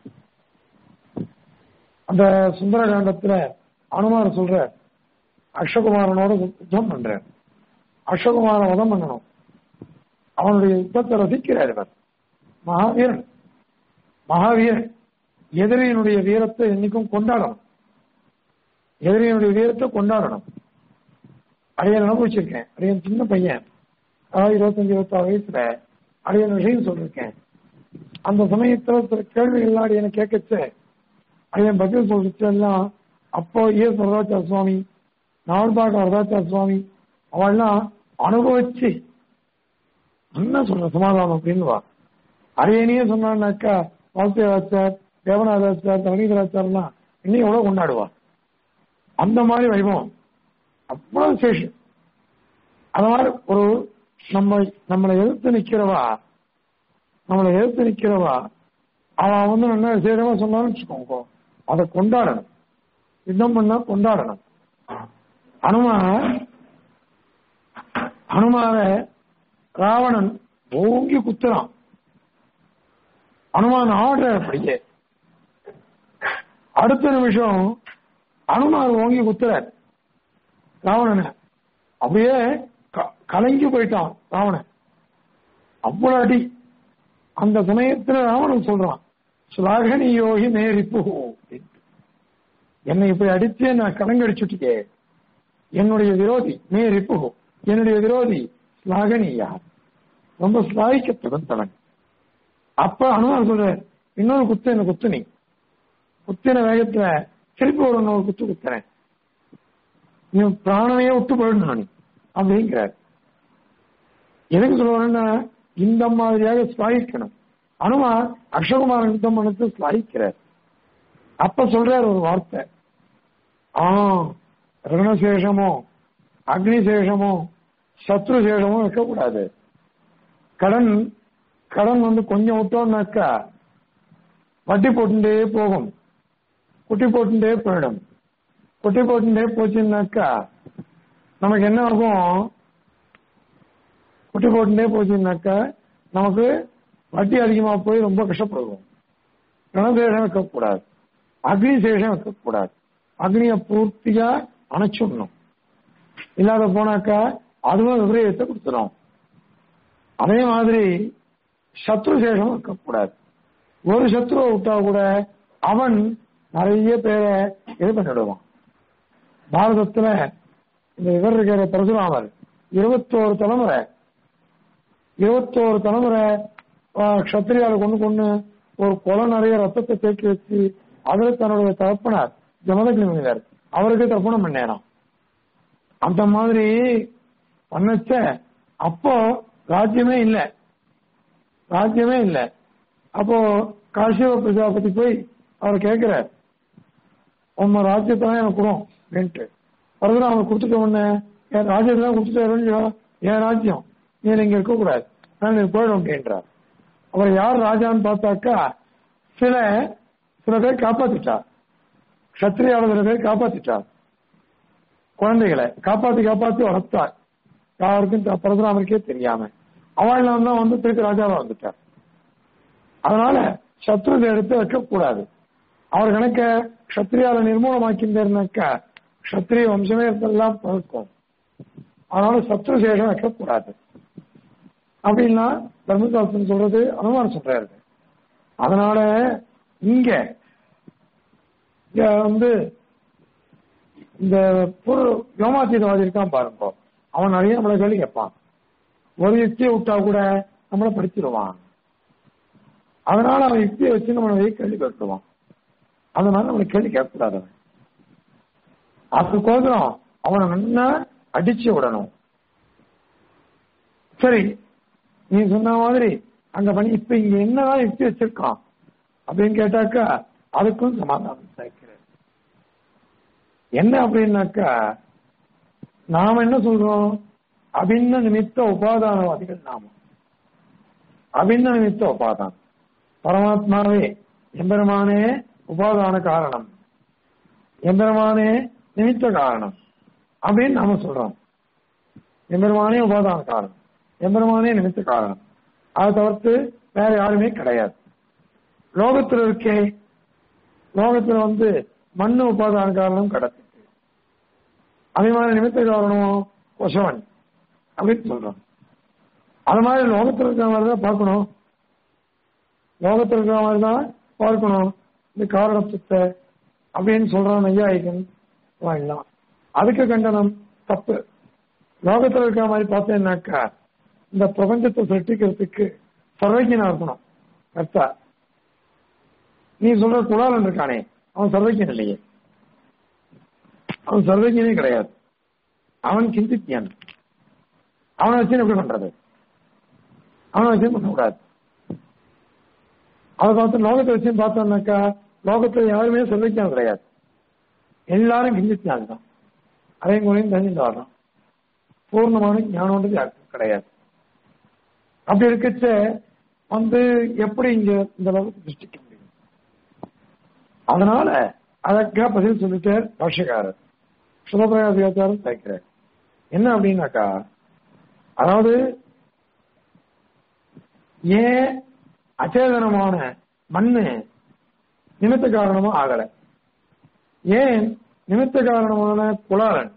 அந்த சுந்தரகாண்டத்துல அனுமார் சொல்ற அக்ஷகுமாரனோட யுத்தம் பண்ற அக்ஷகுமார வதம் பண்ணணும் அவனுடைய யுத்தத்தை ரசிக்கிறார் இவர் மகாவீரன் மகாவீரன் எதிரியினுடைய வீரத்தை என்னைக்கும் கொண்டாடணும் எதிரியினுடைய வீரத்தை கொண்டாடணும் அதைய அனுபவிச்சிருக்கேன் அதைய சின்ன பையன் அதாவது இருபத்தஞ்சு இருபத்தாறு வயசுல அதைய விஷயம் சொல்லிருக்கேன் அந்த சமயத்துல சில கேள்விகள்லாம் அடையனை கேட்கச்சு அதைய பதில் சொல்லிச்சு எல்லாம் அப்போ ஈஸ் வரதாச்சார சுவாமி நாவல்பாடு வரதாச்சார சுவாமி அவள்லாம் அனுபவிச்சு என்ன சொல்ற சமாதானம் அப்படின்னு வா அரியணையே சொன்னான்னாக்கா வாசுதேவாச்சார் தேவநாதாச்சார் தவனீதராச்சார்லாம் இன்னும் எவ்வளவு கொண்டாடுவா அந்த மாதிரி வைபவம் அவ்வளவு சேஷம் அந்த மாதிரி ஒரு நம்ம நம்மளை எதிர்த்து நிக்கிறவா நம்மளை எதிர்த்து நிக்கிறவா அவன் வந்து என்ன விசேஷமா சொன்னாலும் வச்சுக்கோங்க அதை கொண்டாடணும் யுத்தம் பண்ணா கொண்டாடணும் அனுமார் அனுமார ராவணன் ஓங்கி குத்துறான் அனுமான் ஆடுற அப்படியே அடுத்த நிமிஷம் அனுமார் ஓங்கி குத்துறார் ராவணனை அப்படியே க- கலங்கி போயிட்டான் ராவணன் அவ்வளவு அடி அந்த சமயத்துல ராவணன் சொல்றான் சுலாகனி யோகி நேரிப்பு என்னை இப்படி அடிச்சே நான் கலங்கடிச்சுட்டே என்னுடைய விரோதி நேரிப்பு என்னுடைய விரோதி ஸ்லாகனியா ரொம்ப ஸ்லாகிக்க தகுந்தவன் அப்ப அனுமான் சொல்ற இன்னொரு குத்து என்ன குத்து நீ குத்தின வேகத்துல திருப்பி ஒரு இன்னொரு குத்து குத்துறேன் நீ பிராணனையே விட்டு போயிடணும் நீ அப்படிங்கிறார் எதுக்கு சொல்லுவாங்கன்னா இந்த மாதிரியாக ஸ்லாகிக்கணும் அனுமான் அக்ஷகுமாரன் யுத்தம் பண்ணது ஸ்லாகிக்கிறார் அப்ப சொல்றார் ஒரு வார்த்தை ஆ ரணசேஷமோ அக்னிசேஷமோ சத்ரு சேஷமோ வைக்கக்கூடாது கடன் கடன் வந்து கொஞ்சம் விட்டோம்னாக்கா வட்டி போட்டுட்டே போகும் குட்டி போட்டுட்டே போயிடும் குட்டி போட்டுட்டே போச்சுன்னாக்கா நமக்கு என்ன ஆகும் குட்டி போட்டுட்டே போச்சுன்னாக்கா நமக்கு வட்டி அதிகமா போய் ரொம்ப கஷ்டப்படுவோம் கணசேஷம் வைக்கக்கூடாது அக்னி சேஷம் வைக்கக்கூடாது அக்னியை பூர்த்தியா அணைச்சுடணும் இல்லாத போனாக்கா அதுவும் விபரீதத்தை கொடுத்துடும் அதே மாதிரி சத்ரு சேஷம் வைக்கக்கூடாது ஒரு சத்ருவை விட்டா கூட அவன் நிறைய பேரை இது பண்ணிடுவான் பாரதத்துல இந்த இவர் இருக்கிற பரசுராமர் இருபத்தோரு தலைமுறை இருபத்தோரு தலைமுறை கத்திரியால கொண்டு கொண்டு ஒரு குளம் நிறைய ரத்தத்தை தேக்கி வச்சு அதுல தன்னுடைய தகப்பனார் ஜமதகிரி மனிதர் அவருக்கு தர்ப்பணம் பண்ணேனாம் அந்த மாதிரி பண்ணச்ச அப்போ ராஜ்யமே இல்லை ராஜ்யமே இல்லை அப்போ காசியவ பிரஜாபதி போய் அவர் கேட்கிறார் உம்ம ராஜ்யத்தான் எனக்கு கொடும் அப்படின்ட்டு பரதுராமர் கொடுத்துட்ட உடனே என் ராஜ்யத்தான் கொடுத்துட்டாரு என் ராஜ்யம் நீ இங்க இருக்கக்கூடாது நான் நீ போயிடும் அப்படின்றார் அவர் யார் ராஜான்னு பார்த்தாக்கா சில சில பேர் காப்பாத்திட்டார் கத்திரியாளர் சில பேர் காப்பாத்திட்டார் குழந்தைகளை காப்பாத்தி காப்பாத்தி வளர்த்தார் யாருக்கும் த- பரசுராமருக்கே தெரியாம அவள் தான் வந்து திருப்பி ராஜாவா வந்துட்டார் அதனால சத்ருதை எடுத்து வைக்கக்கூடாது அவர் கணக்க கத்திரியால நிர்மூலமாக்கியிருந்தாருனாக்கா கத்திரிய வம்சமே எல்லாம் பழக்கும் அதனால சத்ரு சேஷம் வைக்கக்கூடாது அப்படின்னா தர்மசாஸ்திரம் சொல்றது அனுமானம் சொல்றாரு அதனால இங்க இங்க வந்து இந்த பொரு யோமாத்தீதவாதி இருக்கான் பாருங்க அவன் நிறைய நம்மளை கேள்வி கேட்பான் ஒரு யுக்தியை விட்டா கூட நம்மளை படிச்சிருவான் அதனால அவன் யுக்தியை வச்சு நம்மளை நிறைய கேள்வி கேட்டுருவான் அதனால நம்மளை கேள்வி கேட்கக்கூடாது அவன் அதுக்கோசரம் அவனை நல்லா அடிச்சு விடணும் சரி நீ சொன்ன மாதிரி அங்க பண்ணி இப்ப இங்க என்னதான் யுக்தி வச்சிருக்கான் அப்படின்னு கேட்டாக்கா அதுக்கும் சமாதானம் சேர்க்கிறேன் என்ன அப்படின்னாக்கா நாம என்ன சொல்றோம் அபின்ன நிமித்த உபாதானவாதிகள் நாம அபின்ன நிமித்த உபாதானம் பரமாத்மாவே எம்பெருமானே உபாதான காரணம் எம்பெருமானே நிமித்த காரணம் அப்படின்னு நாம சொல்றோம் எம்பெருமானே உபாதான காரணம் எம்பெருமானே நிமித்த காரணம் அதை தவிர்த்து வேற யாருமே கிடையாது லோகத்துல இருக்கே லோகத்துல வந்து மண்ணு உபாதான காரணம் கிடக்கு அதே மாதிரி நிமித்த காரணம் கொசவன் அப்படின்னு சொல்றோம் அது மாதிரி லோகத்துல இருக்கிற மாதிரி தான் பார்க்கணும் லோகத்துல இருக்கிற மாதிரி தான் பார்க்கணும் இந்த காரணத்துவத்தை அப்படின்னு சொல்றான் ஐயாயிகன் வாங்கலாம் அதுக்கு கண்டனம் தப்பு லோகத்துல இருக்கிற மாதிரி பார்த்தேன்னாக்கா இந்த பிரபஞ்சத்தை சிருஷ்டிக்கிறதுக்கு சர்வஜனா இருக்கணும் கர்த்தா நீ சொல்ற குலாலன் இருக்கானே அவன் சர்வஜன் இல்லையே அவன் சர்வஜனே கிடையாது அவன் சிந்தித்தியன் அவனை வச்சு எப்படி பண்றது அவனை வச்சு பண்ணக்கூடாது அதை பார்த்து லோகத்தை வச்சு பார்த்தோம்னாக்கா லோகத்துல யாருமே சர்வஜனம் கிடையாது எல்லாரும் கிஞ்சித்தியான் தான் அதையும் குறையும் தெரிஞ்சுட்டு வர்றான் பூர்ணமான ஞானம்ன்றது யாருக்கும் கிடையாது அப்படி இருக்கச்ச வந்து எப்படி இங்க இந்த லோகத்தை சிருஷ்டிக்க முடியும் அதனால அதற்கா பதில் சொல்லிட்டார் பாஷக்காரர் சுபபிரகாசியாச்சாரம் சேர்க்கிறார் என்ன அப்படின்னாக்கா அதாவது ஏன் அச்சேதனமான மண்ணு நிமித்த காரணமா ஆகல ஏன் நிமித்த காரணமான குலாலன்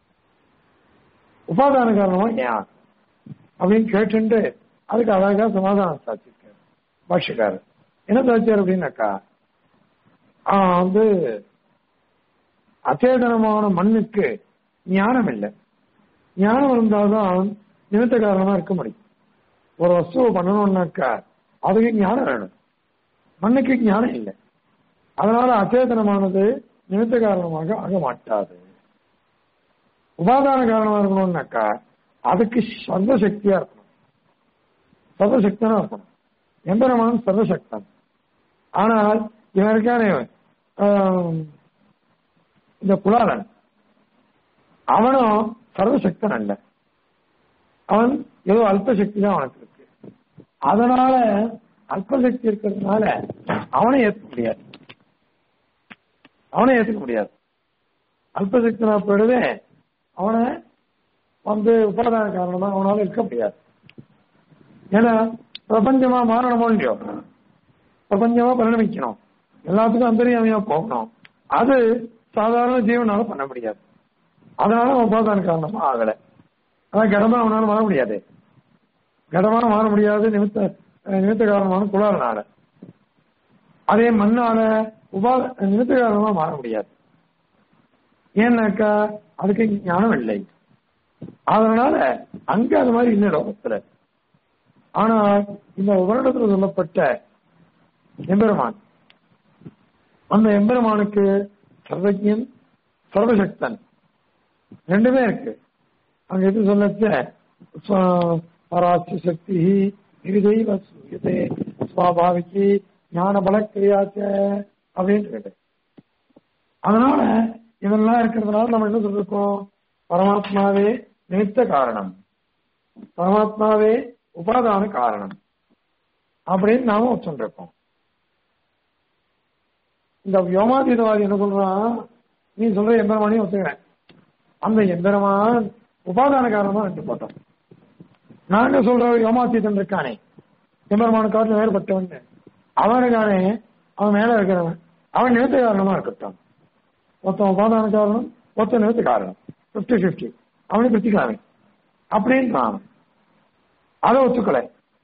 உபாதான காரணமா ஏன் ஆகல? அப்படின்னு கேட்டுட்டு அதுக்கு அழகா சமாதானம் சாட்சிருக்காரு பாஷ்யக்காரர் என்ன சாட்சியார் அப்படின்னாக்கா ஆஹ் வந்து அச்சேதனமான மண்ணுக்கு ஞானம் இல்லை ஞானம் இருந்தால்தான் நிமித்த காரணமா இருக்க முடியும் ஒரு வஸ்துவை பண்ணணும்னாக்கா அதுக்கு ஞானம் வேணும் மண்ணுக்கு ஞானம் இல்லை அதனால அச்சேதனமானது நிமித்த காரணமாக ஆக மாட்டாது உபாதான காரணமா இருக்கணும்னாக்கா அதுக்கு சர்வசக்தியா இருக்கணும் சர்வசக்தனா இருக்கணும் எம்பெருமான் சர்வசக்தன் ஆனால் இவன் இருக்கானே ஆம், இந்த குலாலன் அவனும் சர்வசக்தன் அல்ல அவன் ஏதோ அல்பசக்தி தான் அவனுக்கு இருக்கு அதனால அல்பசக்தி இருக்கிறதுனால அவனை ஏற்க முடியாது அவனை ஏத்துக்க முடியாது அல்பசக்தனா போயிடுவே அவனை வந்து உபாதான காரணமா அவனால இருக்க முடியாது ஏன்னா பிரபஞ்சமா மாறணுமோ இல்லையோ பிரபஞ்சமா பரிணமிக்கணும் எல்லாத்துக்கும் அந்தரியாமையா போகணும் அது சாதாரண ஜீவனால பண்ண முடியாது அதனால அவன் உபாதான காரணமா ஆகல அதான் கடமா அவனால மாற முடியாது கடமா மாற முடியாது நிமித்த அஹ் நிமித்த காரணமான குளாரனால அதே மண்ணால உபா நிமித்த காரணமா மாற முடியாது ஏன்னாக்கா அதுக்கு ஞானம் இல்லை அதனால அங்க அது மாதிரி இல்லை லோகத்துல ஆனால் இந்த உபரிடத்துல சொல்லப்பட்ட எம்பெருமான் அந்த எம்பெருமானுக்கு சர்வஜன் சர்வசக்தன் ரெண்டுமே இருக்கு அங்க எது சொல்லச்ச ஸ்வ- பராட்சி சக்தி இருதெய்வ சூயதே சுவாபாவிக்கு ஞான பலக்கிரியாச்ச அப்படின்னு இருக்கு அதனால இதெல்லாம் இருக்கிறதுனால நம்ம என்ன சொல்லிருக்கோம் பரமாத்மாவே நிமித்த காரணம் பரமாத்மாவே உபாதான காரணம் அப்படின்னு நாம சொல்லிருக்கோம் இந்த வியோமாதீதவாதி என்ன சொல்றான் நீ சொல்ற எம்பெருமானையும் ஒத்துக்கிறேன் அந்த எம்பெருமான் உபாதான காரணமா ரெண்டு போட்டோம் நாங்க சொல்ற யோமாத்தீதன் இருக்கானே எம்பெருமான காட்டில் வேறுபட்டவன் அவனுக்கானே அவன் மேல இருக்கிறவன் அவன் நிமித்த காரணமா இருக்கட்டும் ஒருத்தன் உபாதான காரணம் ஒருத்தன் நிமித்த காரணம் பிப்டி பிப்டி அவனை பிரிச்சுக்கலாமே அப்படின்னு நான் அதை ஒத்துக்கலை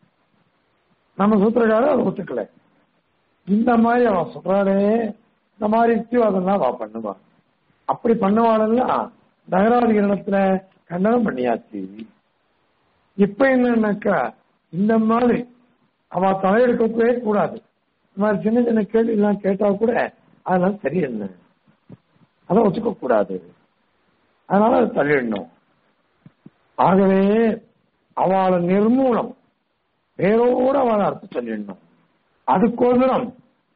நம்ம சூத்திரக்காரர் அதை ஒத்துக்கலை இந்த மாதிரி அவன் சொல்றாளே இந்த மாதிரி யுக்திவாதம்லாம் அவ பண்ணுவா அப்படி பண்ணுவாளெல்லாம் நகராதிகரணத்துல கண்டனம் பண்ணியாச்சு இப்ப என்னன்னாக்கா இந்த மாதிரி அவ தலையெடுக்கவே கூடாது இந்த மாதிரி சின்ன சின்ன கேள்வி எல்லாம் கேட்டா கூட அதெல்லாம் சரியில்லை அதை ஒத்துக்க கூடாது அதனால அதை தள்ளிடணும் ஆகவே அவளை நிர்மூலம் வேரோட அவளை அர்த்தம் சொல்லிடணும் அதுக்கோசரம்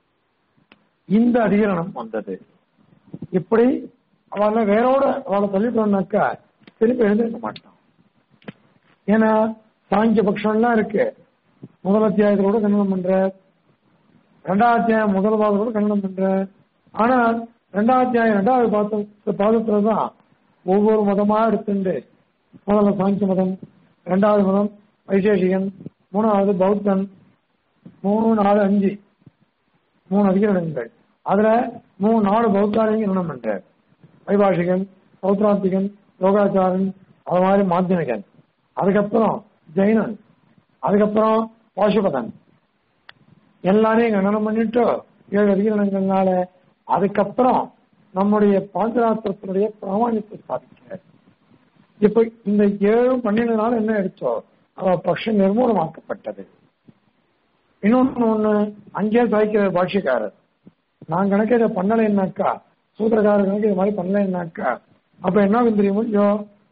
இந்த அதிகரணம் வந்தது இப்படி அவளை வேரோட அவளை சொல்லிட்டோம்னாக்கா திருப்பி எழுந்திருக்க மாட்டான் ஏன்னா சாங்கிய பட்சம்லாம் இருக்கு முதல் அத்தியாயத்தோட கண்டனம் பண்ற ரெண்டாவது அத்தியாயம் முதல் பாதத்தோட கண்டனம் பண்ற ஆனா ரெண்டாவது அத்தியாயம் ரெண்டாவது பாத்த பாதத்துல தான் ஒவ்வொரு மதமா எடுத்துண்டு முதல்ல சாங்கிய மதம் ரெண்டாவது மதம் வைசேஷிகன் மூணாவது பௌத்தன் மூணு நாலு அஞ்சு மூணு அதிகரணங்கள் அதுல மூணு நாலு பௌத்தாரிங்க கண்டனம் பண்ற வைபாஷிகன் பௌத்ராந்திகன் யோகாச்சாரன் அது மாதிரி மாத்தியமிகன் அதுக்கப்புறம் ஜெயினன் அதுக்கப்புறம் பாசுபதன் எல்லாரையும் கண்டனம் பண்ணிட்டு ஏழு அதிகரணங்கள்னால அதுக்கப்புறம் நம்முடைய பாஞ்சராத்திரத்தினுடைய பிராமணியத்தை ஸ்தாபிக்கிறார் இப்ப இந்த ஏழு பன்னெண்டுனால என்ன எடுத்தோ அவ பட்சம் நிர்மூலமாக்கப்பட்டது இன்னொன்னு ஒண்ணு அங்கேயே சாய்க்கிற பாஷ்யக்காரர் நான் கணக்கு இதை பண்ணலைன்னாக்கா சூத்திரக்காரர் கணக்கு இது மாதிரி பண்ணலைன்னாக்கா அப்ப என்ன தெரியுமோ ஐயோ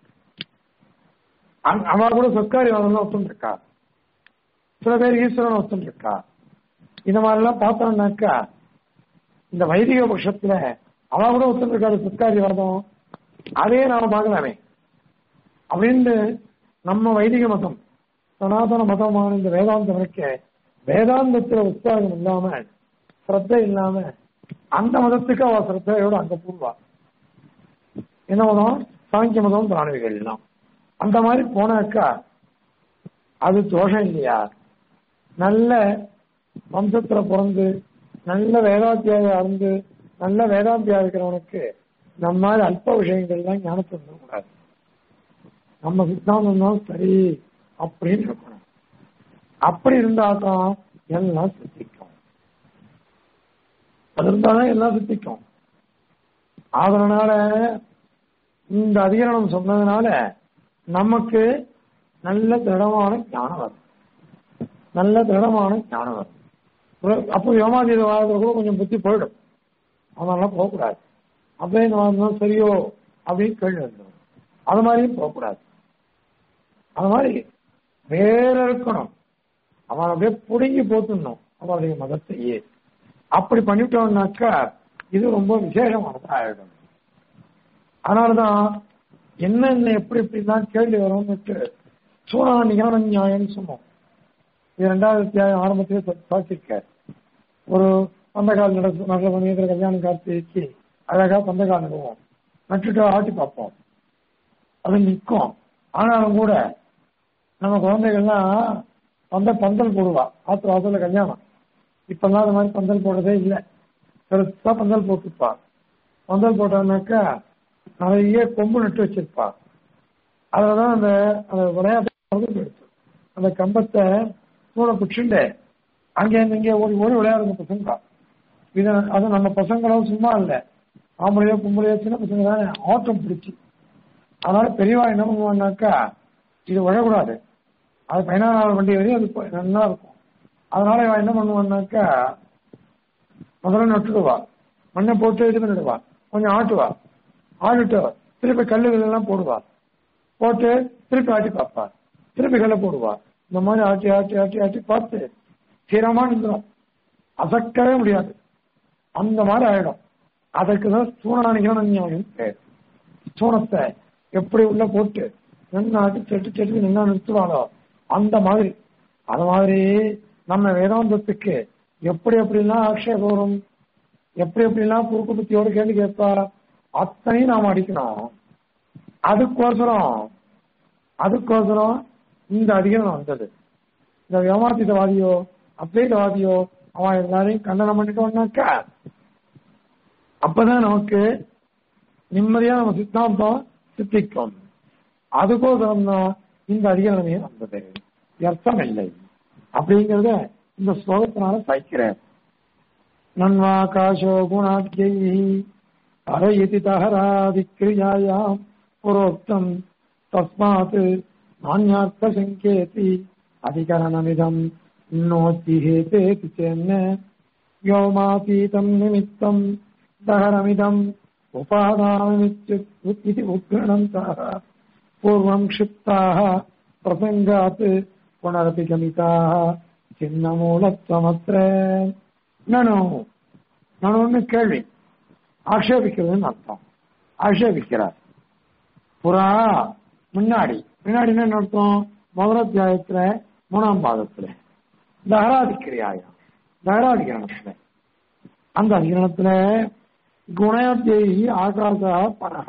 அ- அவ கூட சொற்காரி வாதம் ஒத்துருக்கா சில பேர் ஈஸ்வரன் ஒத்துருக்கா இந்த மாதிரி எல்லாம் பார்த்தோம்னாக்கா இந்த வைதிக பட்சத்துல அவ கூட ஒத்துருக்காரு சொற்காரி வாதம் அதே நாம பார்க்கலாமே அப்படின்னு நம்ம வைதிக மதம் சனாதன மதமான இந்த வேதாந்தம் இருக்க வேதாந்தத்துல உற்சாகம் இல்லாம சிரத்தை இல்லாம அந்த மதத்துக்கு அவ சிரத்தையோட அங்க பூர்வா என்ன மதம் சாங்கிய மதம் பிராணவிகள் எல்லாம் அந்த மாதிரி போனாக்கா அது தோஷம் இல்லையா நல்ல வம்சத்துல பிறந்து நல்ல வேதாத்தியாக இருந்து நல்ல வேதாந்தியா இருக்கிறவனுக்கு நம்ம மாதிரி அல்ப விஷயங்கள்லாம் ஞானத்தை கூடாது நம்ம சித்தாந்தம் தான் சரி அப்படின்னு இருக்கணும் அப்படி இருந்தா தான் எல்லாம் சித்திக்கும் அது இருந்தாதான் எல்லாம் சித்திக்கும் அதனால இந்த அதிகரணம் சொன்னதுனால நமக்கு நல்ல திடமான ஞானம் வரும் நல்ல திடமான ஞானம் வரும் ஒரு- அப்போ யோமாதீத வாதத்துல கூட கொஞ்சம் புத்தி போயிடும் அதெல்லாம் போகக்கூடாது அப்படியே இந்த வாதம் சரியோ அப்படின்னு கேள்வி வந்துடும் அது மாதிரியும் போகக்கூடாது அது மாதிரி வேற இருக்கணும் அவன் அப்படியே புடுங்கி போத்துடணும் அவனுடைய மதத்தையே அப்படி பண்ணிட்டோம்னாக்கா இது ரொம்ப விசேஷமானதா ஆயிடும் அதனாலதான் என்னென்ன எப்படி எப்படிலாம் கேள்வி வரும்னுட்டு சூழா நியான நியாயம்னு சொன்னோம் இது ரெண்டாவது அத்தியாயம் ஆரம்பத்திலே சாட்சிருக்க ஒரு அந்த கால நடக்கும் நல்ல மனிதர் கல்யாணம் கார்த்திகைக்கு அழகா பந்தக்கால் நடுவோம் நட்டுட்டு ஆட்டி பார்ப்போம் அது நிற்கும் ஆனாலும் கூட நம்ம குழந்தைகள்லாம் பந்த பந்தல் போடுவா ஆத்து வாசல்ல கல்யாணம் இப்பெல்லாம் அது மாதிரி பந்தல் போடுறதே இல்லை பெருசா பந்தல் போட்டுப்பா பந்தல் போட்டான்னாக்கா நிறைய கொம்பு நட்டு வச்சிருப்பா அதுலதான் அந்த அந்த விளையாட்டு போயிடுச்சு அந்த கம்பத்தை தூணை பிடிச்சுண்டு அங்கே இருந்து இங்கே ஓடி ஓடி விளையாடுங்க பசங்க இது அது நம்ம பசங்களும் சும்மா இல்லை ஆம்பளையோ பொம்பளையோ சின்ன பசங்க தானே ஆட்டம் பிடிச்சி அதனால பெரியவா என்ன பண்ணுவான்னாக்கா இது விழக்கூடாது அது பதினாறாவது வண்டி வரையும் அது போய் நல்லா இருக்கும் அதனால இவன் என்ன பண்ணுவான்னாக்கா முதல்ல நட்டுடுவா மண்ணை போட்டு இது பண்ணிடுவா கொஞ்சம் ஆட்டுவா ஆடிட்டு திருப்பி கல்லுகள் எல்லாம் போடுவா போட்டு திருப்பி ஆட்டி பார்ப்பா திருப்பி கல்லை போடுவா இந்த மாதிரி ஆட்டி ஆட்டி ஆட்டி ஆட்டி பார்த்து ஸ்திரமா நின்றுடும் அசக்கவே முடியாது அந்த மாதிரி ஆயிடும் அதற்கு தான் சூனானிகள் நியாயம் பேர் சூனத்தை எப்படி உள்ள போட்டு நின்று ஆட்டி செட்டு செட்டு நின்னா நிறுத்துவாளோ அந்த மாதிரி அது மாதிரி நம்ம வேதாந்தத்துக்கு எப்படி எப்படிலாம் ஆக்ஷேபம் வரும் எப்படி எப்படிலாம் குறுக்கு புத்தியோட கேள்வி கேட்பா அத்தனையும் நாம் அடிக்கணும் அதுக்கோசரம் அதுக்கோசரம் இந்த அதிகாரம் வந்தது இந்த வியமாத்திதவாதியோ அத்வைதவாதியோ அவன் எல்லாரையும் கண்டனம் பண்ணிட்டோம்னாக்கா அப்பதான் நமக்கு நிம்மதியா நம்ம சித்தாந்தம் சித்திக்கும் அதுக்கோசரம் தான் இந்த அதிகாரமே வந்தது அர்த்தம் இல்லை அப்படிங்கறத இந்த ஸ்லோகத்தினால சாய்க்கிறேன் நன்வாகாசோ குணாத்யை அரயிதி தஹராதிக்ரியாயாம் புரோக்தம் தஸ்மாத் நானியார்த்த சங்கேதி அதிகரணமிதம் நோத்தி ஹேதேதி சென்ன व्योमातीतं निमित्तं दहरमिदम् उपादानमित्युत् इति उद्गणन्तः पूर्वम् क्षिप्ताः प्रसङ्गात् पुनरपि गमिताः சின்னமூலத்தமற்ற நனு நனுன்னு கேள்வி ஆக்ஷேபிக்கிறதுன்னு அர்த்தம் ஆக்ஷேபிக்கிறார் புறா முன்னாடி முன்னாடி என்ன அர்த்தம் முதல் அத்தியாயத்துல மூணாம் பாதத்துல தகராதிக்கிரியாயம் தகராதிகரணத்துல அந்த அதிகரணத்துல குணயத்தேகி ஆகாசா பரக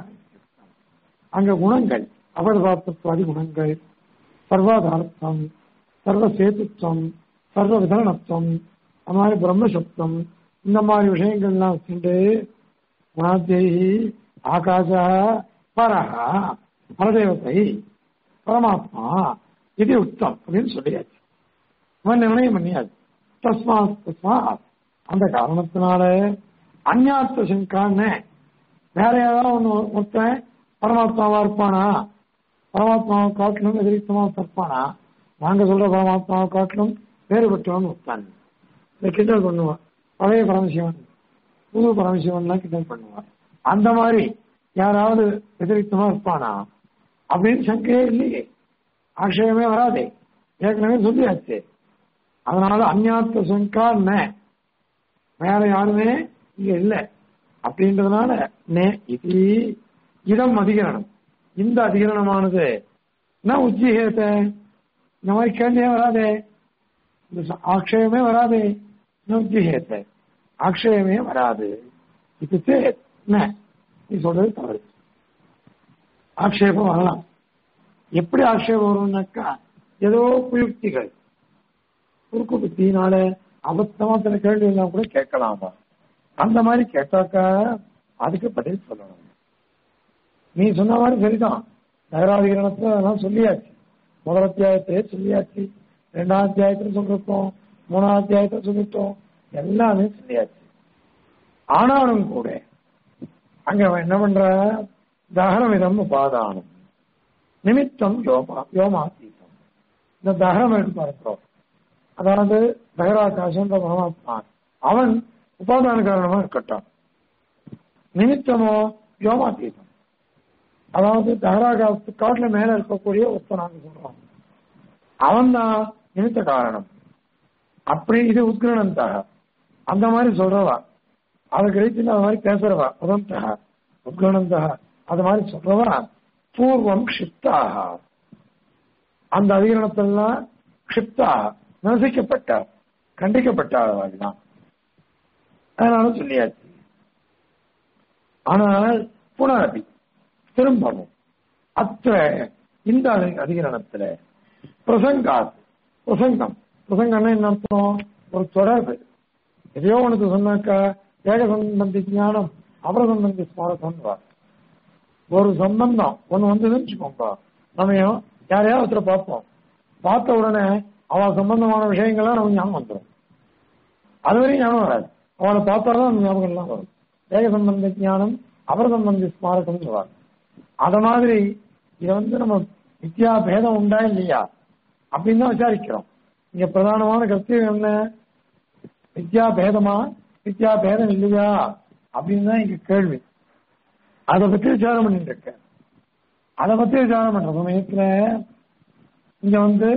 அங்க குணங்கள் அபரதார்த்தத்வாதி குணங்கள் சர்வாதார்த்தம் சர்வ சேத்துவம் சர்வ விதரணத்துவம் அந்த மாதிரி பிரம்மசப்தம் இந்த மாதிரி விஷயங்கள்லாம் வச்சுட்டு குணாத்தேகி ஆகாசா பரஹா பரதேவத்தை பரமாத்மா இது உத்தம் அப்படின்னு சொல்லியாச்சு அவன் நிர்ணயம் பண்ணியாச்சு தஸ்மாத் தஸ்மாத் அந்த காரணத்தினால அந்நார்த்த சங்கான்னு வேற ஏதாவது ஒண்ணு ஒருத்தன் பரமாத்மாவா இருப்பானா பரமாத்மாவை காட்டிலும் எதிரித்தமா இருப்பானா நாங்க சொல்ற பரமாத்மாவை காட்டிலும் வேறுபட்டவன் ஒருத்தான் இந்த கிண்டல் பண்ணுவான் பழைய பரமசிவன் புது பரமசிவன்லாம் கிண்டல் பண்ணுவான் அந்த மாதிரி யாராவது எதிரித்தமா இருப்பானா அப்படின்னு சங்கையே இல்லையே ஆக்ஷயமே வராதே ஏற்கனவே சொல்லியாச்சு அதனால அந்நாத்த சங்கா ந வேற யாருமே இங்க இல்லை அப்படின்றதுனால நே இது இடம் அதிகரணம் இந்த அதிகரணமானது என்ன உச்சிகேத்த இந்த மாதிரி கேள்வியே வராதே இந்த ச- ஆக்ஷயமே வராதே என்ன உச்சிகேத்த ஆக்ஷயமே வராது இது என்ன நீ சொல்றது தவறு ஆக்ஷேபம் வரலாம் எப்படி ஆக்ஷேபம் வரும்னாக்கா ஏதோ குயுக்திகள் குறுக்கு புத்தினால அபத்தமா சில கேள்வி எல்லாம் கூட கேட்கலாமா அந்த மாதிரி கேட்டாக்கா அதுக்கு பதில் சொல்லணும் நீ சொன்ன மாதிரி சரிதான் நகராதிகரணத்துல அதெல்லாம் சொல்லியாச்சு முதல் அத்தியாயத்திலே சொல்லியாச்சு ரெண்டாம் அத்தியாயத்துல சொல்லிருக்கோம் மூணாம் அத்தியாயத்துல சொல்லிட்டோம் எல்லாமே சொல்லியாச்சு ஆனாலும் கூட அங்க அவன் என்ன பண்ற தகனமிதம் உபாதானம் நிமித்தம் யோமா யோமாத்தீதம் இந்த தகனம் எடுத்து பார்க்கிறோம் அதாவது தகராகாசன்ற பரமாத்மா அவன் உபாதான காரணமா இருக்கட்டும் நிமித்தமோ யோமாத்தீதம் அதாவது தகராகாசத்து காட்டுல மேல இருக்கக்கூடிய ஒருத்தனாங்க சொல்றான் அவன் தான் நிமித்த காரணம் அப்படி இது உத்கிரணந்தாக அந்த மாதிரி சொல்றவா அதை கிடைத்து அது மாதிரி பேசுறவா உதந்தக உத்கிரணந்தக அது மாதிரி சொல்றவா பூர்வம் க்ஷிப்தாக அந்த அதிகரணத்தெல்லாம் க்ஷிப்தாக நிரசிக்கப்பட்டார் கண்டிக்கப்பட்டார்கள் தான் அதனால சொல்லியாச்சு ஆனால் புனரபி திரும்பவும் அத்த இந்த அதி- அதிகரணத்துல பிரசங்காத் பிரசங்கம் பிரசங்கம்னா என்ன அர்த்தம் ஒரு தொடர்பு எதையோ உனக்கு சொன்னாக்கா ஏக சம்பந்தி ஞானம் அபர சம்பந்தி ஸ்மாரகம் ஒரு சம்பந்தம் ஒண்ணு வந்ததுன்னு வச்சுக்கோங்க நம்ம யாரையாவது ஒருத்தரை பார்ப்போம் பார்த்த உடனே அவ சம்பந்தமான விஷயங்கள்லாம் நமக்கு ஞாபகம் வந்துடும் அது வரையும் ஞாபகம் வராது அவளை பார்த்தாதான் அந்த ஞாபகம் எல்லாம் வரும் ஏக சம்பந்த ஞானம் அபர சம்பந்தி ஸ்மாரகம் சொல்லுவாங்க அத மாதிரி இதை வந்து நம்ம வித்யா பேதம் உண்டா இல்லையா அப்படின்னு தான் விசாரிக்கிறோம் இங்க பிரதானமான கருத்து என்ன வித்யா பேதமா வித்யா பேதம் இல்லையா அப்படின்னு தான் இங்க கேள்வி அதை பத்தி விசாரம் பண்ணிட்டு இருக்கேன் அதை பத்தி விசாரம் பண்ற சமயத்துல இங்க வந்து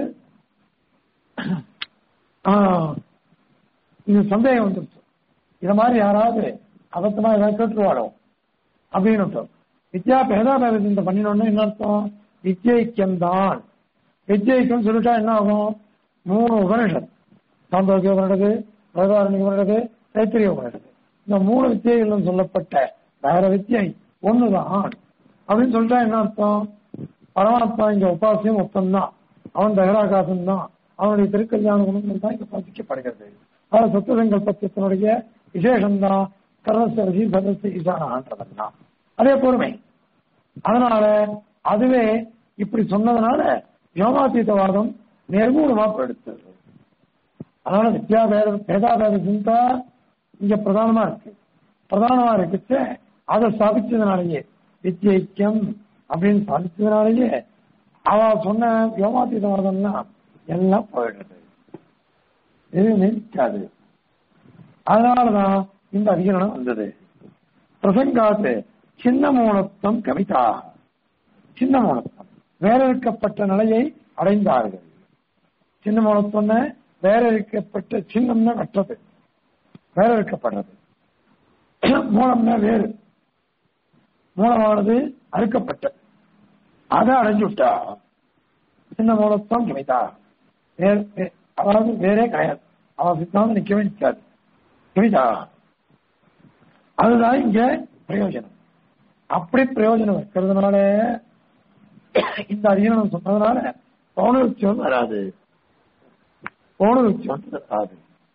ஆஹ், இது சந்தேகம் வந்துருச்சு இத மாதிரி யாராவது அபத்தமா ஏதாவது கேட்டுருவாளோ அப்படின்னு அர்த்தம். வித்யா பேதாபேத சிந்தை பண்ணினோம்னா என்ன அர்த்தம் வித்யைக்கியம்தான் வித்யைக்கம் சொல்லிட்டா என்ன ஆகும் மூணு உபனிஷத் சாந்தோக்கிய உபனிடது பிரதாரணிக உபனிடது தைத்திரிய உபனிடது இந்த மூணு வித்தியைகளும் சொல்லப்பட்ட வேற வித்தியை ஒண்ணுதான் அப்படின்னு சொல்லிட்டா என்ன அர்த்தம் பரமாத்மா இங்க உபாசியம் மொத்தம்தான் அவன் தகராகாசம் தான் அவனுடைய திருக்கல்யாண குணங்கள் தான் இங்க பாதிக்கப்படுகிறது அதாவது சத்துவ சங்கல்பத்தினுடைய விசேஷம்தான் சர்வசரசி சதசி ஈசானான்றதெல்லாம் அதே பொறுமை அதனால அதுவே இப்படி சொன்னதுனால யோகாத்தீதவாதம் நிர்மூலமா எடுத்தது அதனால வித்யா பேத பேதாபேத சிந்தா இங்க பிரதானமா இருக்கு பிரதானமா இருக்குச்சு அதை ஸ்தாபிச்சதுனாலயே வித்யைக்கியம் அப்படின்னு ஸ்தாபிச்சதுனாலயே அவ சொன்ன யோகாத்தீதவாதம்லாம் எல்லாம் போயிடுறது இது நிற்காது அதனாலதான் இந்த அதிகரணம் வந்தது பிரசங்காத்து சின்ன மூலத்தம் கவிதா சின்ன மூலத்தம் வேற இருக்கப்பட்ட நிலையை அடைந்தார்கள் சின்ன மூலத்தம்னு வேற இருக்கப்பட்ட சின்னம்னா கற்றது வேற இருக்கப்படுறது மூலம்னா வேறு மூலமானது அறுக்கப்பட்டது அதை அடைஞ்சு விட்டா சின்ன மூலத்தம் கவிதா வேற- வே- அதாவது வேறே கிடையாது அவன் சித்தாந்தம் நிக்கவே நிற்காது கவிதா அதுதான் இங்க பிரயோஜனம் அப்படி பிரயோஜனம் வைக்கிறதுனால இந்த அதிகரணம் சொன்னதுனால பௌனருத்தியம் வராது பௌனருத்தியம் வராது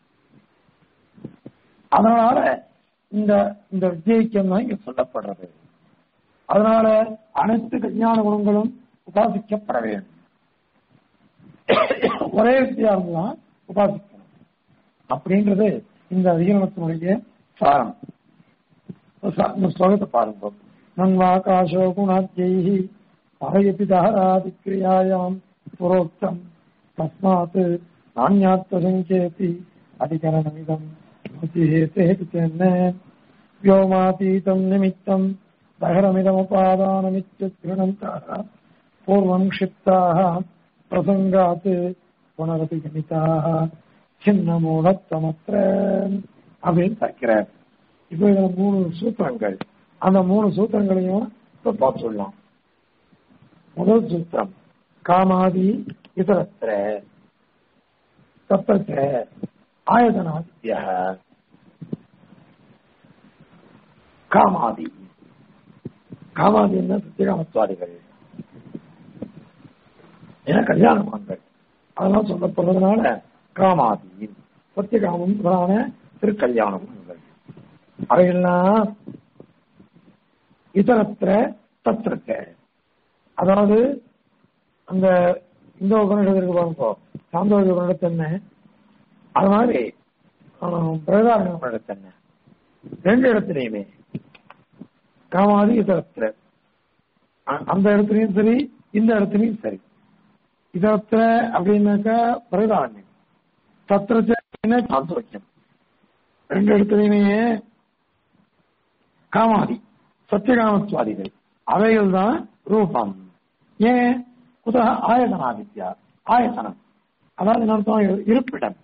அதனால இந்த இந்த வித்தியைக்கம் தான் இங்க சொல்லப்படுறது அதனால அனைத்து கல்யாண குணங்களும் உபாசிக்கப்பட வேண்டும் ஒரே வித்தியாசம் தான் உபாசிக்கணும் அப்படின்றது இந்த அதிகரணத்தினுடைய சாரம் இந்த ஸ்லோகத்தை பாருங்க நன்வாகாசோ குணாத்யை பகையபி தஹராதிக்ரியாயாம் புரோக்தம் தஸ்மாத் நானியாத்வ சங்கேதி அதிகரணமிதம் என்ன व्योमातीतम् निमित्तम् दहरमिदमुपादानमित्युत्कृणन्ताः पूर्वम् क्षिप्ताः प्रसङ्गात् पुनरपि गमिताः சின்னமூலத்தமற்ற அப்படின்னு பார்க்கிறார் இப்போ இதுல மூணு சூத்திரங்கள் அந்த மூணு சூத்திரங்களையும் இப்ப பார்த்துடலாம் முதல் சூத்திரம் காமாதி இதரத்திர தத்திர ஆயதனாதித்ய காமாதி காமாதி என்ன சத்தியகாமத்வாதிகள் ஏன்னா கல்யாணமான்கள் அதெல்லாம் சொல்லப்படுறதுனால காமாதி சத்தியகாமம் முதலான திருக்கல்யாணம் அவைகள்லாம் இதரத்திர தத்திரத்த அதாவது அந்த இந்த உபநிடத்து இருக்கு பாருங்க சாந்தோக உபநிடத்து என்ன அது மாதிரி பிரதாரண உபநிடத்து என்ன ரெண்டு இடத்துலையுமே காமாதி இதரத்திர அ- அந்த இடத்துலயும் சரி இந்த இடத்துலயும் சரி இதரத்திர அப்படின்னாக்கா பிரதாரண்யம் தத்திரச்ச சாந்தோக்கியம் ரெண்டு இடத்துலையுமே காமாதி சத்தியகாமத்வாதிகள் அவைகள் தான் ரூபம் ஏன் குத ஆயதனாதித்யா ஆயத்தனம் அதாவது என்ன அர்த்தம் இரு- இருப்பிடம்